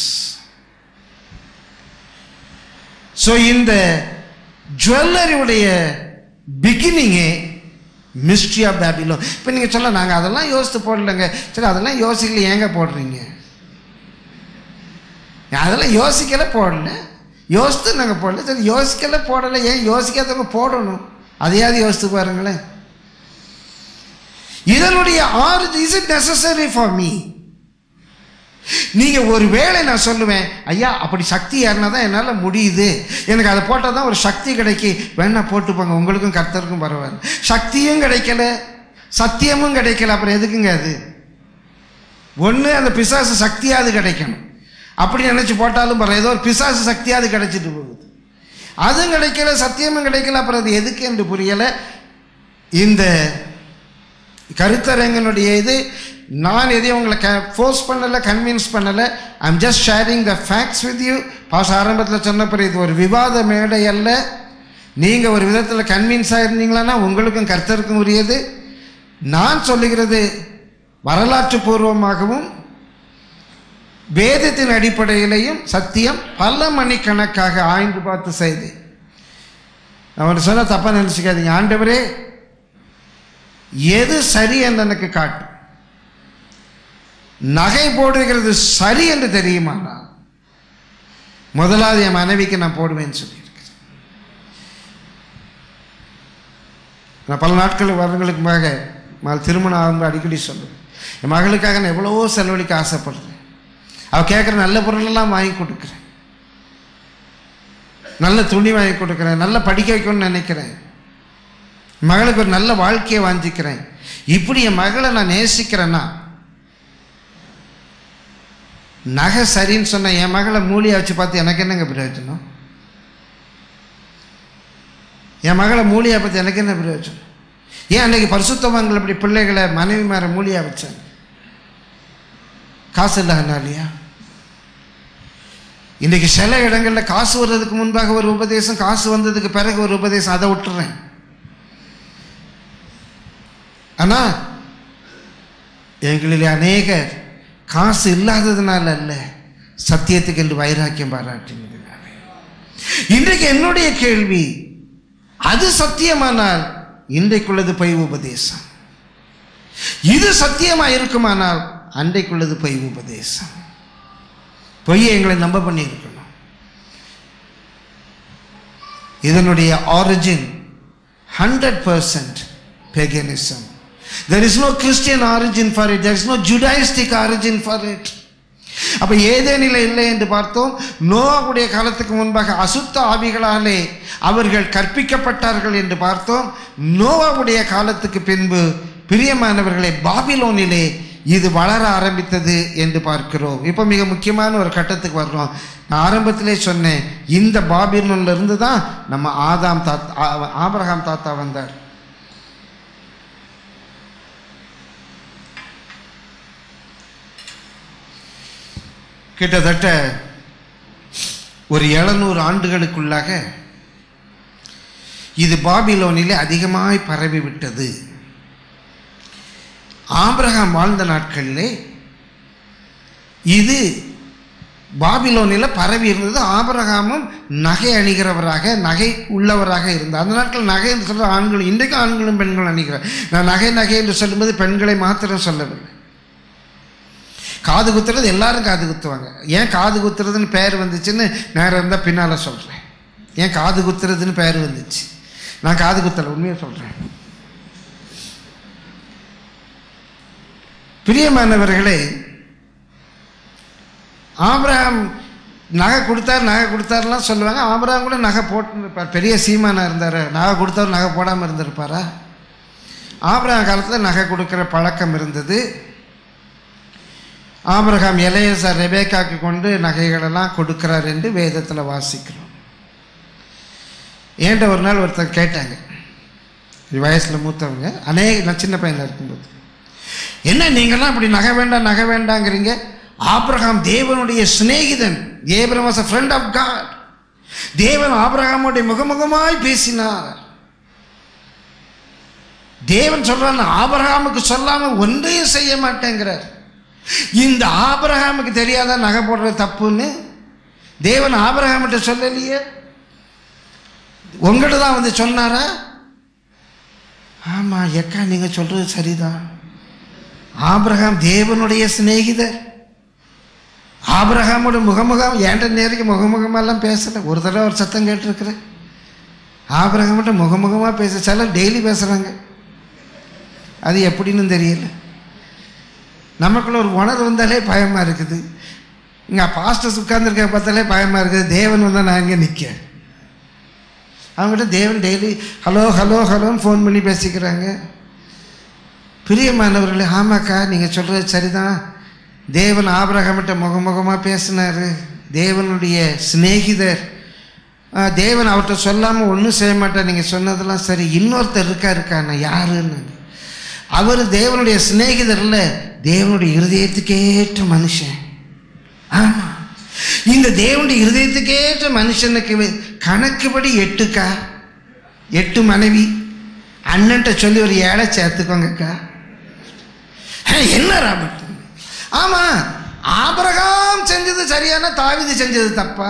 so இந்த ஜுவல்லரியுடைய பிகினிங்கே மிஸ்ட்ரி ஆஃப் பேபிலோ இப்போ நீங்கள் சொல்ல நாங்கள் அதெல்லாம் யோசித்து போடலைங்க சரி அதெல்லாம் யோசிக்கல ஏங்க போடுறீங்க அதெல்லாம் யோசிக்கல போடல யோசித்து நாங்கள் போடல சரி யோசிக்கல போடலை ஏன் யோசிக்காதவங்க போடணும் அதையாவது யோசித்து பாருங்களேன் இதனுடைய ஆறு is it necessary for me நீங்கள் ஒரு வேளை நான் சொல்லுவேன் ஐயா அப்படி சக்தி ஏறினா தான் என்னால் முடியுது எனக்கு அதை போட்டால் தான் ஒரு சக்தி கிடைக்கி வேணா போட்டுப்பாங்க உங்களுக்கும் கர்த்தருக்கும் பரவாயில்ல சக்தியும் கிடைக்கல சத்தியமும் கிடைக்கல அப்புறம் எதுக்குங்க அது ஒன்று அந்த பிசாசு சக்தியாவது கிடைக்கணும் அப்படி நினச்சி போட்டாலும் பரவாயில்ல ஏதோ ஒரு பிசாசு சக்தியாவது கிடைச்சிட்டு போகுது அதுவும் கிடைக்கல சத்தியமும் கிடைக்கல அப்புறம் அது எதுக்கு என்று புரியலை இந்த கருத்தரங்கனுடைய இது நான் எதையும் உங்களை க ஃபோர்ஸ் பண்ணலை கன்வின்ஸ் பண்ணலை I'm just sharing the facts with you boss ஆரம்பத்தில் சொன்ன பிறகு இது ஒரு விவாத மேடை அல்ல நீங்கள் ஒரு விதத்தில் கன்வின்ஸ் ஆயிருந்தீங்களான்னா உங்களுக்கும் கர்த்தருக்கும் உரியது நான் சொல்லுகிறது வரலாற்று பூர்வமாகவும் வேதத்தின் அடிப்படையிலையும் சத்தியம் பல மணிக்கணக்காக ஆய்ந்து பார்த்து செய்து அவர் சொன்ன தப்பாக நினச்சிக்காதீங்க ஆண்டவரே எது சரி என்று எனக்கு காட்டும் நகை போடுகிறது சரி என்று தெரியுமானா முதலாவது என் மனைவிக்கு நான் போடுவேன்னு சொல்லியிருக்கேன் நான் பல நாட்கள் வருடங்களுக்கு மேக மகள் திருமணம் ஆகும்போது அடிக்கடி சொல்லுவேன் என் மகளுக்காக நான் எவ்வளவோ செலவழிக்க ஆசைப்படுறேன் அவள் கேட்குற நல்ல பொருளெல்லாம் வாங்கி கொடுக்குறேன் நல்ல துணி வாங்கி கொடுக்குறேன் நல்ல படிக்க வைக்கணும்னு நினைக்கிறேன் மகளுக்கு ஒரு நல்ல வாழ்க்கையை வாஞ்சிக்கிறேன் இப்படி என் மகளை நான் நேசிக்கிறேன்னா நகை சரின்னு சொன்ன என் மகளை மூலியை வச்சு பார்த்து எனக்கு என்னங்க பிரயோஜனம் என் மகளை மூலியை பற்றி எனக்கு என்ன பிரயோஜனம் ஏன் அன்னைக்கு பரிசுத்தவங்கள் இப்படி பிள்ளைகளை மனைவி மேற மூலியா வச்சாங்க காசு இல்லாதனாலையா இன்றைக்கி சில இடங்களில் காசு வர்றதுக்கு முன்பாக ஒரு உபதேசம் காசு வந்ததுக்கு பிறகு ஒரு உபதேசம் அதை விட்டுறேன் ஆனால் எங்களில் அநேகர் காசு இல்லாததுனால அல்ல சத்தியத்துக்கு என்று வைராக்கியம் பாராட்டினதுனால இன்றைக்கு என்னுடைய கேள்வி அது சத்தியமானால் இன்றைக்குள்ளது பொய் உபதேசம் இது சத்தியமா இருக்குமானால் அன்றைக்குள்ளது பொய் உபதேசம் பொய்யை எங்களை நம்ப பண்ணியிருக்கணும் இதனுடைய origin hundred percent paganism. There is no Christian origin for it. There is no Judaistic origin for it. அப்ப ஏதேனில இல்லை என்று பார்த்தோம் நோவாவுடைய காலத்துக்கு முன்பாக அசுத்த ஆவிகளாலே அவர்கள் கற்பிக்கப்பட்டார்கள் என்று பார்த்தோம் நோவாவுடைய காலத்துக்கு பின்பு பிரியமானவர்களை பாபிலோனிலே இது வளர ஆரம்பித்தது என்று பார்க்கிறோம் இப்போ மிக முக்கியமான ஒரு கட்டத்துக்கு வர்றோம் நான் ஆரம்பத்திலே சொன்னேன் இந்த பாபிலோன்ல இருந்து தான் நம்ம ஆதாம் தாத்தா ஆ- ஆபிரகாம் தாத்தா வந்தார் கிட்டத்தட்ட ஒரு எழுநூறு ஆண்டுகளுக்குள்ளாக இது பாபிலோனிலே அதிகமாய் பரவி விட்டது ஆபிரகாம் வாழ்ந்த நாட்களிலே இது பாபிலோனில் பரவி இருந்தது ஆபிரகாமும் நகை அணிகிறவராக நகை உள்ளவராக இருந்தார் அந்த நாட்கள் நகை என்று சொல்ற ஆண்கள் இன்றைக்கும் ஆண்களும் பெண்களும் அணிகிறார் நான் நகை நகை என்று சொல்லும்போது பெண்களை மாத்திரம் சொல்லவில்லை காது குத்துறது எல்லாரும் காது குத்துவாங்க ஏன் காது குத்துறதுன்னு பேர் வந்துச்சுன்னு நேரம் இருந்தால் பின்னால் சொல்கிறேன் ஏன் காது குத்துறதுன்னு பேர் வந்துச்சு நான் காது குத்தலை உண்மையை சொல்கிறேன் பிரியமானவர்களே ஆபிரகாம் நகை கொடுத்தார் நகை கொடுத்தாருலாம் சொல்லுவாங்க ஆபிரகாம் கூட நகை போட்டுருப்பார் பெரிய சீமானா இருந்தார் நகை கொடுத்தவர் நகை போடாமல் இருந்திருப்பாரா ஆபிரகாம் காலத்தில் நகை கொடுக்குற பழக்கம் இருந்தது ஆபிரகாம் எலையசர் ரெபேக்காக்கு கொண்டு நகைகளெல்லாம் கொடுக்கிறார் என்று வேதத்தில் வாசிக்கிறோம் ஏன்ட்ட ஒரு நாள் ஒருத்தர் கேட்டாங்க இது வயசில் மூத்தவங்க அநேக நான் சின்ன பையனாக இருக்கும்போது என்ன நீங்களாம் இப்படி நகை வேண்டாம் நகை வேண்டாங்கிறீங்க ஆபிரகாம் தேவனுடைய சிநேகிதன் Abram was a friend of God தேவன் ஆபிரகாமுடைய முகமுகமாய் பேசினார் தேவன் சொல்றான் ஆபிரகாமுக்கு சொல்லாம ஒன்றையும் செய்ய மாட்டேங்கிறார் இந்த ஆபிரகாமுக்கு தெரியாத நகை போடுறது தப்புன்னு தேவன் ஆபிரகாமிட்ட சொல்லலையே உங்கள்கிட்ட தான் வந்து சொன்னாரா ஆமா எக்கா நீங்க சொல்றது சரிதான் ஆபிரகாம் தேவனுடைய சிநேகிதர் ஆபிரகாமோட முகமுகம் ஏன்ட்ட நேருக்கு முகமுகமெல்லாம் பேசலை ஒரு தடவை ஒரு சத்தம் கேட்டிருக்கிறேன் ஆபிரகாம்கிட்ட முகமுகமாக பேச சிலர் டெய்லி பேசுகிறாங்க அது எப்படின்னு தெரியல நமக்குள்ள ஒரு உணர்வு வந்தாலே பயமாக இருக்குது இங்கே பாஸ்டர்ஸ் உட்கார்ந்துருக்க பார்த்தாலே பயமாக இருக்குது தேவன் வந்தால் நான் இங்கே நிற்க அவங்ககிட்ட தேவன் டெய்லி ஹலோ ஹலோ ஹலோன்னு ஃபோன் பண்ணி பேசிக்கிறாங்க பிரியமானவர்களே ஆமாக்கா நீங்கள் சொல்கிறது சரிதான் தேவன் ஆபிரகாமிட்ட முகமுகமாக பேசினார் தேவனுடைய சிநேகிதர் ஆ, தேவன் அவர்கிட்ட சொல்லாமல் ஒன்றும் செய்ய மாட்டார் நீங்கள் சொன்னதெல்லாம் சரி இன்னொருத்தர் இருக்கா இருக்காண்ணா யாருன்னு அவர் தேவனுடைய சிநேகிதர்ல தேவனுடைய இருதயத்துக்கேற்ற மனுஷன் ஆமா இந்த தேவனுடைய இருதயத்துக்கேற்ற மனுஷனுக்கு வே- கணக்குப்படி எட்டுக்கா எட்டு மனைவி அண்ணன்ட்ட சொல்லி ஒரு ஏழை சேர்த்துக்கோங்கக்கா ஹே, என்ன ராபர்ட் ஆமா ஆபிரகாம் செஞ்சது சரியான தாவிது செஞ்சது தப்பா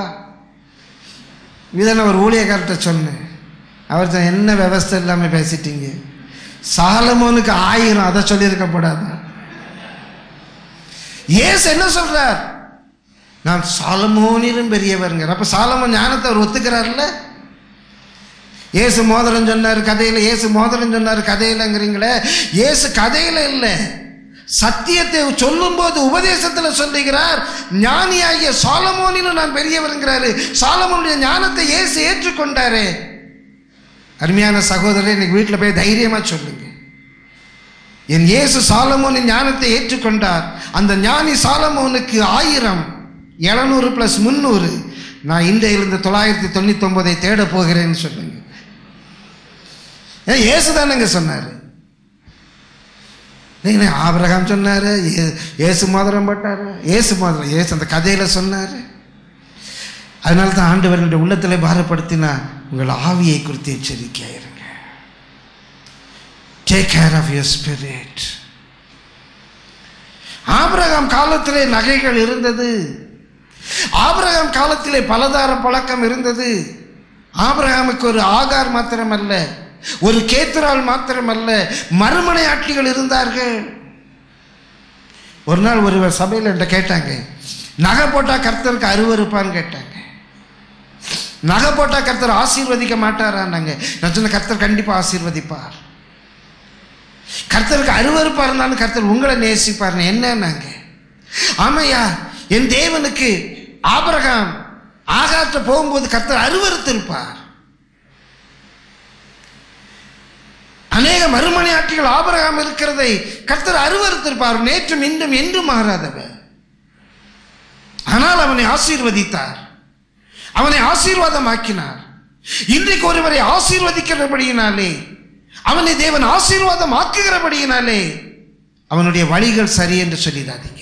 இதை நான் ஒரு ஊழியக்கார்ட்ட சொன்னேன் அவர் சொன்னார், என்ன விவஸ்தை இல்லாமல் பேசிட்டீங்க சாலமோனுக்கு ஆயிரம் அதை சொல்லியிருக்கப்படாது ஏசு என்ன சொல்றார் நான் சாலமோனிலும் பெரியவருங்க அப்ப சாலமோன் ஞானத்தை அவர் ஒத்துக்கிறார்ல ஏசு மோதிரம் சொன்னார் கதையில ஏசு மோதிரம் சொன்னார் கதையிலங்கிறீங்களே ஏசு கதையில இல்லை சத்தியத்தை சொல்லும்போது உபதேசத்துல சொல்லுகிறார் ஞானியாகிய சாலமோனிலும் நான் பெரியவருங்கிறாரு சாலமோனுடைய ஞானத்தை இயேசு ஏற்றுக்கொண்டாரே அருமையான சகோதரர் இன்னைக்கு வீட்டில் போய் தைரியமா சொல்லுங்க என் இயேசு சாலமோனின் ஞானத்தை ஏற்றுக்கொண்டார் அந்த ஞானி சாலமோனுக்கு ஆயிரம் எழுநூறு பிளஸ் முந்நூறு நான் இன்றையிலிருந்து தொள்ளாயிரத்தி தொண்ணூத்தி ஒன்பதை தேட போகிறேன்னு சொல்லுங்க ஏன் இயேசு தானேங்க சொன்னாரு நீங்க ஆபிரகாம் சொன்னாரு ஏ- இயேசு மோதிரம் போட்டாரு இயேசு மோதிரம் இயேசு அந்த கதையில சொன்னாரு அதனால தான் ஆண்டவர் என்னுடைய உள்ளத்தில் பாரப்படுத்தினார் உங்கள் ஆவியை குறித்து எச்சரிக்கையாயிருங்க take care of your spirit ஆபிரகாம் காலத்திலே நகைகள் இருந்தது ஆபிரகாம் காலத்திலே பலதார பழக்கம் இருந்தது ஆபிரகாமுக்கு ஒரு ஆகார் மாத்திரமல்ல ஒரு கேத்துரால் மாத்திரமல்ல மறுமனை ஆட்சிகள் இருந்தார்கள் ஒரு நாள் ஒருவர் சபையில் என்கிட்ட கேட்டாங்க நகை போட்டா கர்த்தருக்கு அருவருப்பான்னு கேட்டாங்க நகை போட்டா கர்த்தர் ஆசீர்வதிக்க மாட்டாரான்னாங்க நான் சொன்ன கர்த்தர் கண்டிப்பா ஆசீர்வதிப்பார் கர்த்தருக்கு அருவருப்பா இருந்தாலும் கர்த்தர் உங்களை நேசிப்பார் என்னன்னாங்க ஆமையா என் தேவனுக்கு ஆபிரகாம் ஆகாற்ற போகும்போது கர்த்தர் அருவருத்திருப்பார் அநேக மறுமணி ஆட்சிகள் ஆபிரகாம் இருக்கிறதை கர்த்தர் அருவருத்திருப்பார் நேற்றும் இன்றும் என்றும் மாறாதவர் ஆனால் அவனை ஆசீர்வதித்தார் அவனை ஆசீர்வாதமாக்கினார் இன்றைக்கு ஒருவரை ஆசீர்வதிக்கிறபடியினாலே அவனை தேவன் ஆசீர்வாதம் ஆக்குகிறபடியினாலே அவனுடைய வழிகள் சரி என்று சொல்லிடாதீங்க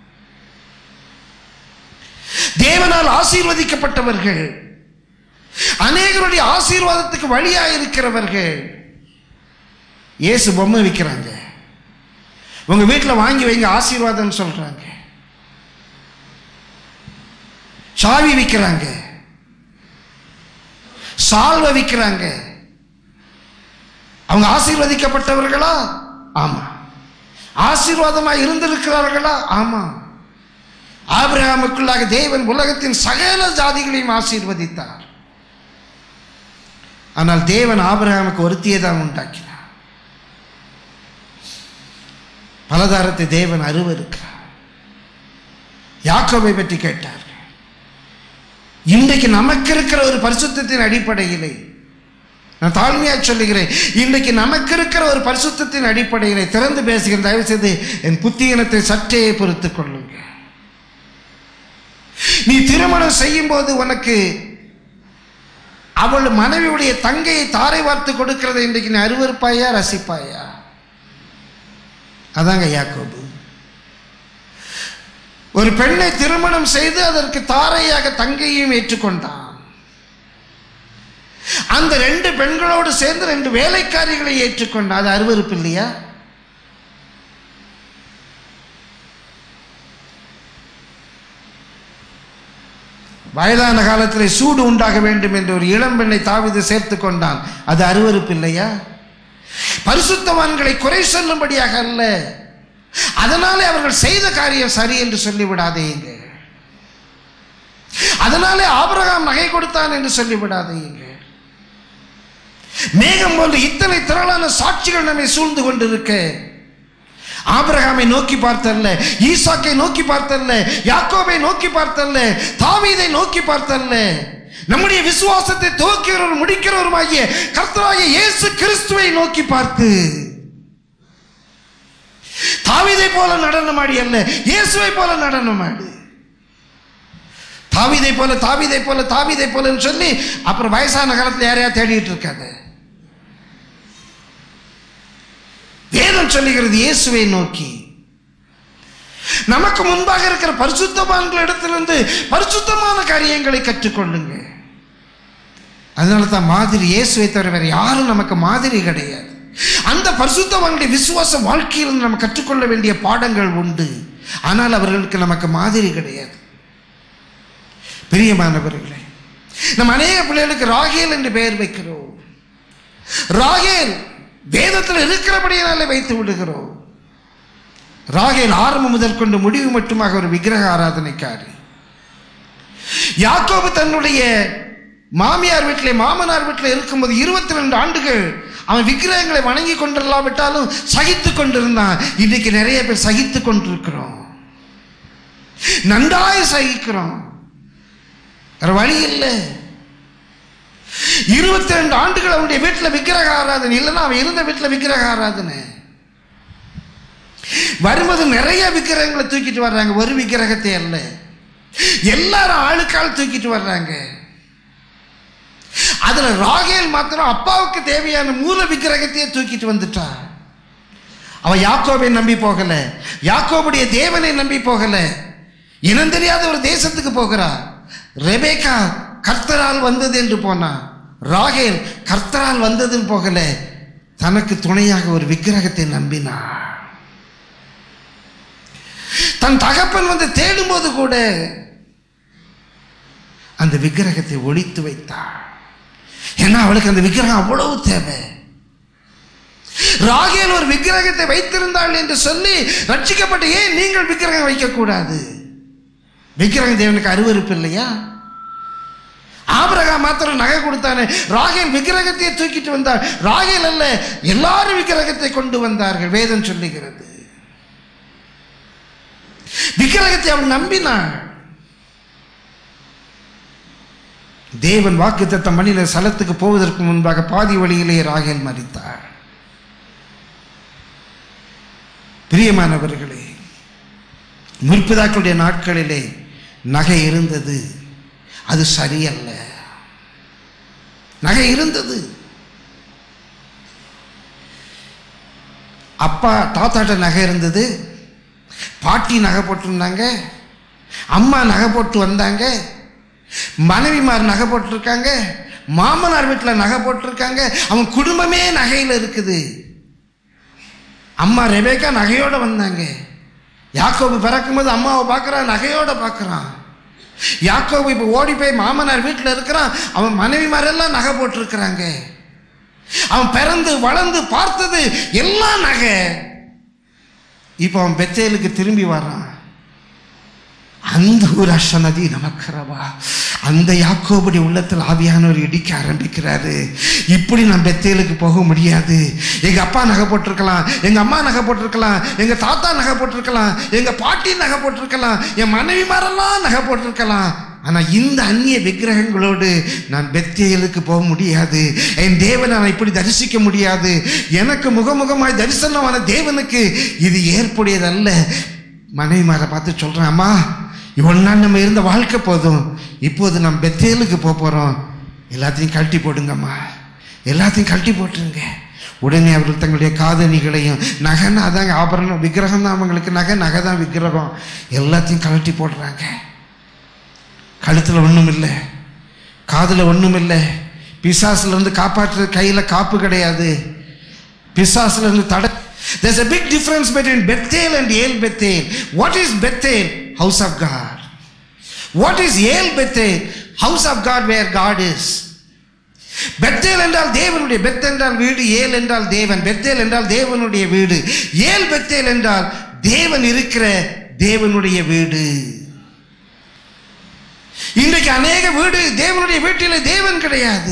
தேவனால் ஆசீர்வதிக்கப்பட்டவர்கள் அநேகருடைய ஆசீர்வாதத்துக்கு வழியாக இருக்கிறவர்கள் இயேசு பொம்மை விற்கிறாங்க உங்க வீட்டில் வாங்கி வைங்க ஆசீர்வாதம் சொல்றாங்க சாவி விற்கிறாங்க சால்வை விற்கிறாங்க அவங்க ஆசீர்வதிக்கப்பட்டவர்களா ஆமா ஆசீர்வாதமா இருந்திருக்கிறார்களா ஆமா ஆபிரகாமுக்குள்ளாக தேவன் உலகத்தின் சகல ஜாதிகளையும் ஆசீர்வதித்தார் ஆனால் தேவன் ஆபிரகாமுக்கு ஒருத்தியை தான் உண்டாக்கினார் பலதாரத்தை தேவன் அருவருக்கிறார் யாக்கோபை பற்றி கேட்டார் இன்றைக்கு நமக்கு இருக்கிற ஒரு பரிசுத்தத்தின் அடிப்படையிலே நான் தாழ்மையாக சொல்லுகிறேன் இன்றைக்கு நமக்கு இருக்கிற ஒரு பரிசுத்தத்தின் அடிப்படையிலே திறந்து பேசுகிறேன் தயவு செய்து என் புத்தியினத்தை சற்றே பொறுத்துக் கொள்ளுங்க நீ திருமணம் செய்யும் போது உனக்கு அவள் மனைவியுடைய தங்கையை தாரை வார்த்து கொடுக்கிறதை இன்றைக்கு நீ அருவருப்பாயா ரசிப்பாயா அதாங்க யாக்கோபு ஒரு பெண்ணை திருமணம் செய்து அதற்கு தாரையாக தங்கையும் ஏற்றுக்கொண்டான் அந்த ரெண்டு பெண்களோடு சேர்ந்து ரெண்டு வேலைக்காரிகளை ஏற்றுக்கொண்டான் அது அருவருப்பு இல்லையா வயதான காலத்தில் சூடு உண்டாக வேண்டும் என்று ஒரு இளம் பெண்ணை தாவிது சேர்த்து கொண்டான் அது அருவருப்பு இல்லையா பரிசுத்தவான்களை குறை சொல்லும்படியாக அல்ல அதனாலே அவர்கள் செய்த காரியம் சரி என்று சொல்லிவிடாதேங்க அதனாலே ஆபிரகாம் நகை கொடுத்தான் என்று சொல்லிவிடாதேங்க மேகம் போன்று இத்தனை திரளான சாட்சிகள் நம்மை சூழ்ந்து கொண்டிருக்க ஆபிரகாமை நோக்கி பார்த்தல்ல ஈசாக்கை நோக்கி பார்த்தல்ல யாக்கோபை நோக்கி பார்த்தல்ல தாவீதை நோக்கி பார்த்தல்ல நம்முடைய விசுவாசத்தை துவக்கிறவர் முடிக்கிறவருமாகிய கர்த்தராகிய இயேசு கிறிஸ்துவை நோக்கி பார்த்து தாவீதை போல நடனமாடி அல்ல இயேசுவை போல நடனமாடு தாவீதை போல தாவீதை போல தாவீதை போலன்னு சொல்லி அப்புறம் வயசான காலத்தில் யாரையா தேடிட்டு இருக்காத வேதம் சொல்லுகிறது இயேசுவை நோக்கி நமக்கு முன்பாக இருக்கிற பரிசுத்தவான்கள் இடத்திலிருந்து பரிசுத்தமான காரியங்களை கற்றுக்கொள்ளுங்க அதனால தான் மாதிரி இயேசுவை தவிர வேற யாரும் நமக்கு மாதிரி கிடையாது அந்த பரிசுத்தவான்களுடைய விசுவாச வாழ்க்கையில் நம்ம கற்றுக்கொள்ள வேண்டிய பாடங்கள் உண்டு ஆனால் அவர்களுக்கு நமக்கு மாதிரி கிடையாது பிரியமானவர்களே நம்ம அநேக பிள்ளைகளுக்கு ராகேல் என்று பெயர் வைக்கிறோம் ராகேல் வேதத்தில் இருக்கிறபடியினாலே வைத்து விடுகிறோம் ராகேல் ஆரம்பம் முதல் கொண்டு முடிவு மட்டுமாக ஒரு விக்கிரக ஆராதனைக்காரி யாக்கோபு தன்னுடைய மாமியார் வீட்டிலே மாமனார் வீட்டில் இருக்கும்போது இருபத்தி ரெண்டு ஆண்டுகள் அவன் விக்கிரகங்களை வணங்கி கொண்டிருலாவிட்டாலும் சகித்து கொண்டிருந்தான் இன்னைக்கு நிறைய பேர் சகித்து கொண்டிருக்கிறோம் நன்றாய் சகிக்கிறோம் வேற வழி இல்லை இருபத்தி ரெண்டு ஆண்டுகள் அவனுடைய வீட்டில் விக்கிரக ஆராதனை இல்லைன்னா அவன் இருந்த வீட்டில் விக்கிரக ஆராதனை வரும்போது நிறைய விக்கிரகங்களை தூக்கிட்டு வர்றாங்க ஒரு விக்கிரகத்தை அல்ல எல்லாரும் ஆளுக்கால் தூக்கிட்டு வர்றாங்க அதுல ராகேல் மாத்திரம் அப்பாவுக்கு தேவையான மூல விக்கிரகத்தையே தூக்கிட்டு வந்துட்டா அவ யாக்கோபை நம்பி போகல யாக்கோபுடைய தேவனை நம்பி போகல இனம் தெரியாத ஒரு தேசத்துக்கு போகிறா ரெபேக்கா கர்த்தரால் வந்தது என்று போனா ராகேல் கர்த்தரால் வந்ததுன்னு போகல தனக்கு துணையாக ஒரு விக்கிரகத்தை நம்பினா தன் தகப்பன் வந்து தேடும்போது கூட அந்த விக்கிரகத்தை ஒழித்து வைத்தாள் ஏன்னா அவளுக்கு அந்த விக்கிரகம் அவ்வளவு தேவை ராகேல் ஒரு விக்கிரகத்தை வைத்திருந்தாள் என்று சொல்லி ரட்சிக்கப்பட்ட ஏன் நீங்கள் விக்கிரகம் வைக்கக்கூடாது விக்கிரகம் தேவனுக்கு அருவருப்பு இல்லையா ஆபரகா மாத்திரம் நகை கொடுத்தானே ராகேல் விக்கிரகத்தை தூக்கிட்டு வந்தார் ராகேல் அல்ல எல்லாரும் விக்கிரகத்தை கொண்டு வந்தார்கள் வேதம் சொல்லுகிறது விக்கிரகத்தை அவள் நம்பினாள் தேவன் வாக்குத்தத்தம் மணில சலத்துக்கு போவதற்கு முன்பாக பாதி வழியிலே ராகேல் மறித்தார் பிரியமானவர்களே முற்பிதாக்களுடைய நாட்களிலே நகை இருந்தது அது சரியல்ல நகை இருந்தது அப்பா தாத்தாட்ட நகை இருந்தது பாட்டி நகை போட்டிருந்தாங்க அம்மா நகை போட்டு வந்தாங்க மனைவிமார் நகை போட்டிருக்காங்க மாமனார் வீட்டில் நகை போட்டிருக்காங்க அவன் குடும்பமே நகையில் இருக்குது அம்மா ரெபேக்கா நகையோட வந்தாங்க யாக்கோபு பிறக்கும்போது அம்மாவை பார்க்குறான் நகையோட பார்க்குறான் யாக்கோபு இப்போ ஓடி போய் மாமனார் வீட்டில் இருக்கிறான் அவன் மனைவிமாரெல்லாம் நகை போட்டிருக்கிறாங்க அவன் பிறந்து வளர்ந்து பார்த்தது எல்லாம் நகை இப்போ அவன் பெத்தேலுக்கு திரும்பி வர்றான் அந்த ஒரு அஷநதி நமக்கிறவா அந்த யாக்கோபுடைய உள்ளத்தில் ஆவியானவர் இடிக்க ஆரம்பிக்கிறாரு இப்படி நான் பெத்தேலுக்கு போக முடியாது எங்க அப்பா நகை போட்டிருக்கலாம் எங்க அம்மா நகை போட்டிருக்கலாம் எங்க தாத்தா நகை போட்டிருக்கலாம் எங்க பாட்டி நகை போட்டிருக்கலாம் என் மனைவி மாரெல்லாம் நகை போட்டிருக்கலாம் ஆனா இந்த அந்நிய விக்கிரகங்களோடு நான் பெத்தேலுக்கு போக முடியாது என் தேவனை நான் இப்படி தரிசிக்க முடியாது எனக்கு முகமுகமாய் தரிசனமான தேவனுக்கு இது ஏற்புடையதல்ல மனைவிமாரை பார்த்து சொல்றேன் அம்மா இவ்வளோ நாள் நம்ம இருந்த வாழ்க்கை போதும் இப்போது நம்ம பெத்தேலுக்கு போக போகிறோம் எல்லாத்தையும் கழட்டி போடுங்கம்மா எல்லாத்தையும் கழட்டி போட்டுருங்க உடனே அவர்கள் தங்களுடைய காதணிகளையும் நகைன்னா அதாங்க ஆபரணம் விக்கிரகம் தான் அவங்களுக்கு நகை நகை தான் விக்கிரகம் எல்லாத்தையும் கழட்டி போடுறாங்க கழுத்தில் ஒன்றும் இல்லை காதில் ஒன்றும் இல்லை பிசாசுலேருந்து காப்பாற்றுறது கையில் காப்பு கிடையாது பிசாசுலேருந்து தடை There's a big difference between Bethel and El Bethel. What is Bethel? House of God. What is El Bethel? House of God where God is. Bethel என்றால் தேவனுடைய பெத் என்றால் வீடு ஏல் என்றால் தேவன் பெத்தேல் என்றால் தேவனுடைய வீடு ஏல் பெத்தேல் என்றால் தேவன் இருக்கிற தேவனுடைய வீடு இன்றைக்கு அநேக வீடு தேவனுடைய வீட்டிலே தேவன் கிடையாது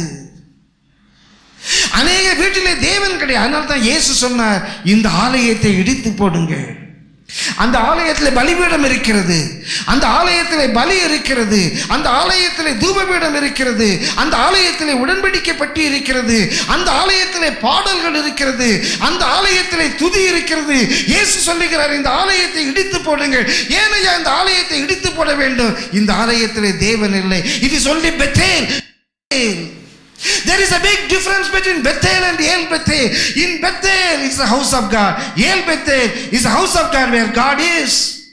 அநேக வீட்டிலே தேவன் கிடையாது அதனால தான் இயேசு சொன்னார் இந்த ஆலயத்தை இடித்து போடுங்கள் அந்த ஆலயத்தில் பலிபீடம் இருக்கிறது அந்த ஆலயத்தில் பலி இருக்கிறது அந்த ஆலயத்தில் தூபபீடம் இருக்கிறது அந்த ஆலயத்தில் உடன்படிக்கை பட்டி இருக்கிறது அந்த ஆலயத்தில் பாடல்கள் இருக்கிறது அந்த ஆலயத்தில் துதி இருக்கிறது இயேசு சொல்லுகிறார் இந்த ஆலயத்தை இடித்து போடுங்கள் ஏனையா இந்த ஆலயத்தை இடித்து போட வேண்டும் இந்த ஆலயத்தில் தேவன் இல்லை இது சொல்லி பெத்தேன் There is a big difference between Bethel and El Bethel. In Bethel is the house of God. El Bethel is the house of God where God is.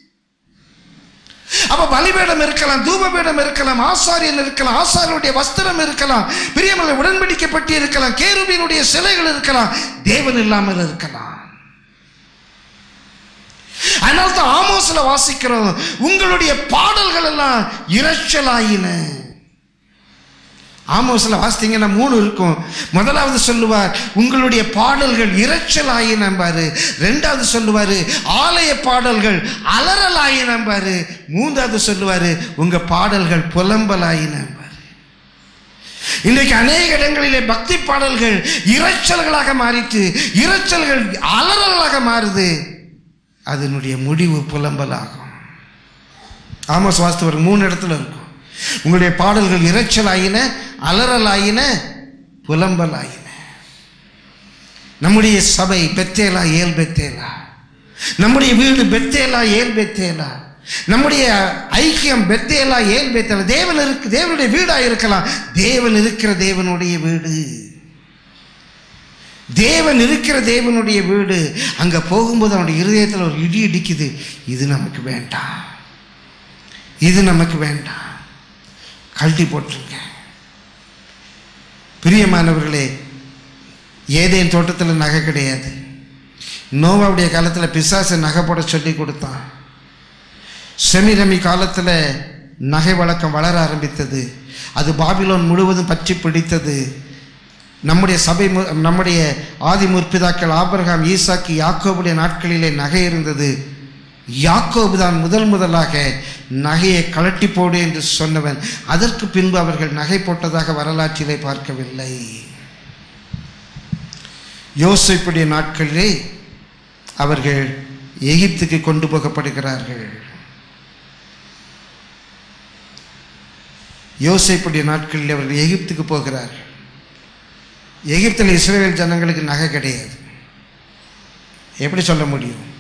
அப்ப பலிபீடம் இருக்கலாம் தூபபீடம் இருக்கலாம் ஆசாரியன் இருக்கலாம் ஆசாரியனுடைய வஸ்திரம் இருக்கலாம் பிரியமலை உடன்படிக்கப்பட்டு இருக்கலாம் கேருபினுடைய சிலைகள் இருக்கலாம் தேவன் இல்லாமல் இருக்கலாம் அதனால தான் ஆமோஸ்ல வாசிக்கிறோம் உங்களுடைய பாடல்கள் எல்லாம் இரைச்சலாயின ஆமோஸ்ல வாசித்தீங்கன்னா மூணு இருக்கும் முதலாவது சொல்லுவார் உங்களுடைய பாடல்கள் இரைச்சலாயினம்பாரு ரெண்டாவது சொல்லுவார் ஆலய பாடல்கள் அலறலாயினம்பாரு மூன்றாவது சொல்லுவார் உங்க பாடல்கள் புலம்பலாயினம்பாரு இன்றைக்கு அநேக இடங்களிலே பக்தி பாடல்கள் இரைச்சல்களாக மாறிட்டு இரைச்சல்கள் அலறல்களாக மாறுது அதனுடைய முடிவு புலம்பலாகும் ஆமாம் சுவாஸ்தவர் மூணு இடத்துல இருக்கும் உங்களுடைய பாடல்கள் இரைச்சலாயின அலறலாயின புலம்பலாயின நம்முடைய சபை பெத்தேலா ஏல் பெத்தேலா நம்முடைய வீடு பெத்தேலா ஏல் பெத்தேலா நம்முடைய ஐக்கியம் பெத்தேலா ஏல் பெத்தேலா தேவன் இருக்கு தேவனுடைய வீடா இருக்கலாம் தேவன் இருக்கிற தேவனுடைய வீடு தேவன் இருக்கிற தேவனுடைய வீடு அங்க போகும்போது அவனுடைய இருதயத்தில் ஒரு இடி இடிக்குது இது நமக்கு வேண்டாம் இது நமக்கு வேண்டாம் கழட்டி போட்டுருங்க பிரியமானவர்களே ஏதேன் தோட்டத்தில் நகை கிடையாது நோவாவுடைய காலத்தில் பிசாசு நகை போட சொல்லி கொடுத்தான் செமிரமி காலத்தில் நகை வழக்கம் வளர ஆரம்பித்தது அது பாபிலோன் முழுவதும் பற்றி பிடித்தது நம்முடைய சபை மு- நம்முடைய ஆதி முற்பிதாக்கள் ஆபிரகாம் ஈசாக்கு யாக்கோபுடைய நாட்களிலே நகை இருந்தது யாக்கோபு தான் முதல் முதலாக நகையை கழட்டி போடு என்று சொன்னவன் அதற்கு பின்பு அவர்கள் நகை போட்டதாக வரலாற்றிலே பார்க்கவில்லை யோசிப்புடைய நாட்களிலே அவர்கள் எகிப்துக்கு கொண்டு போகப்படுகிறார்கள் யோசேப்புடைய நாட்களில் அவர்கள் எகிப்துக்கு போகிறார்கள் எகிப்தில் இஸ்ரேல் ஜனங்களுக்கு நகை கிடையாது எப்படி சொல்ல முடியும்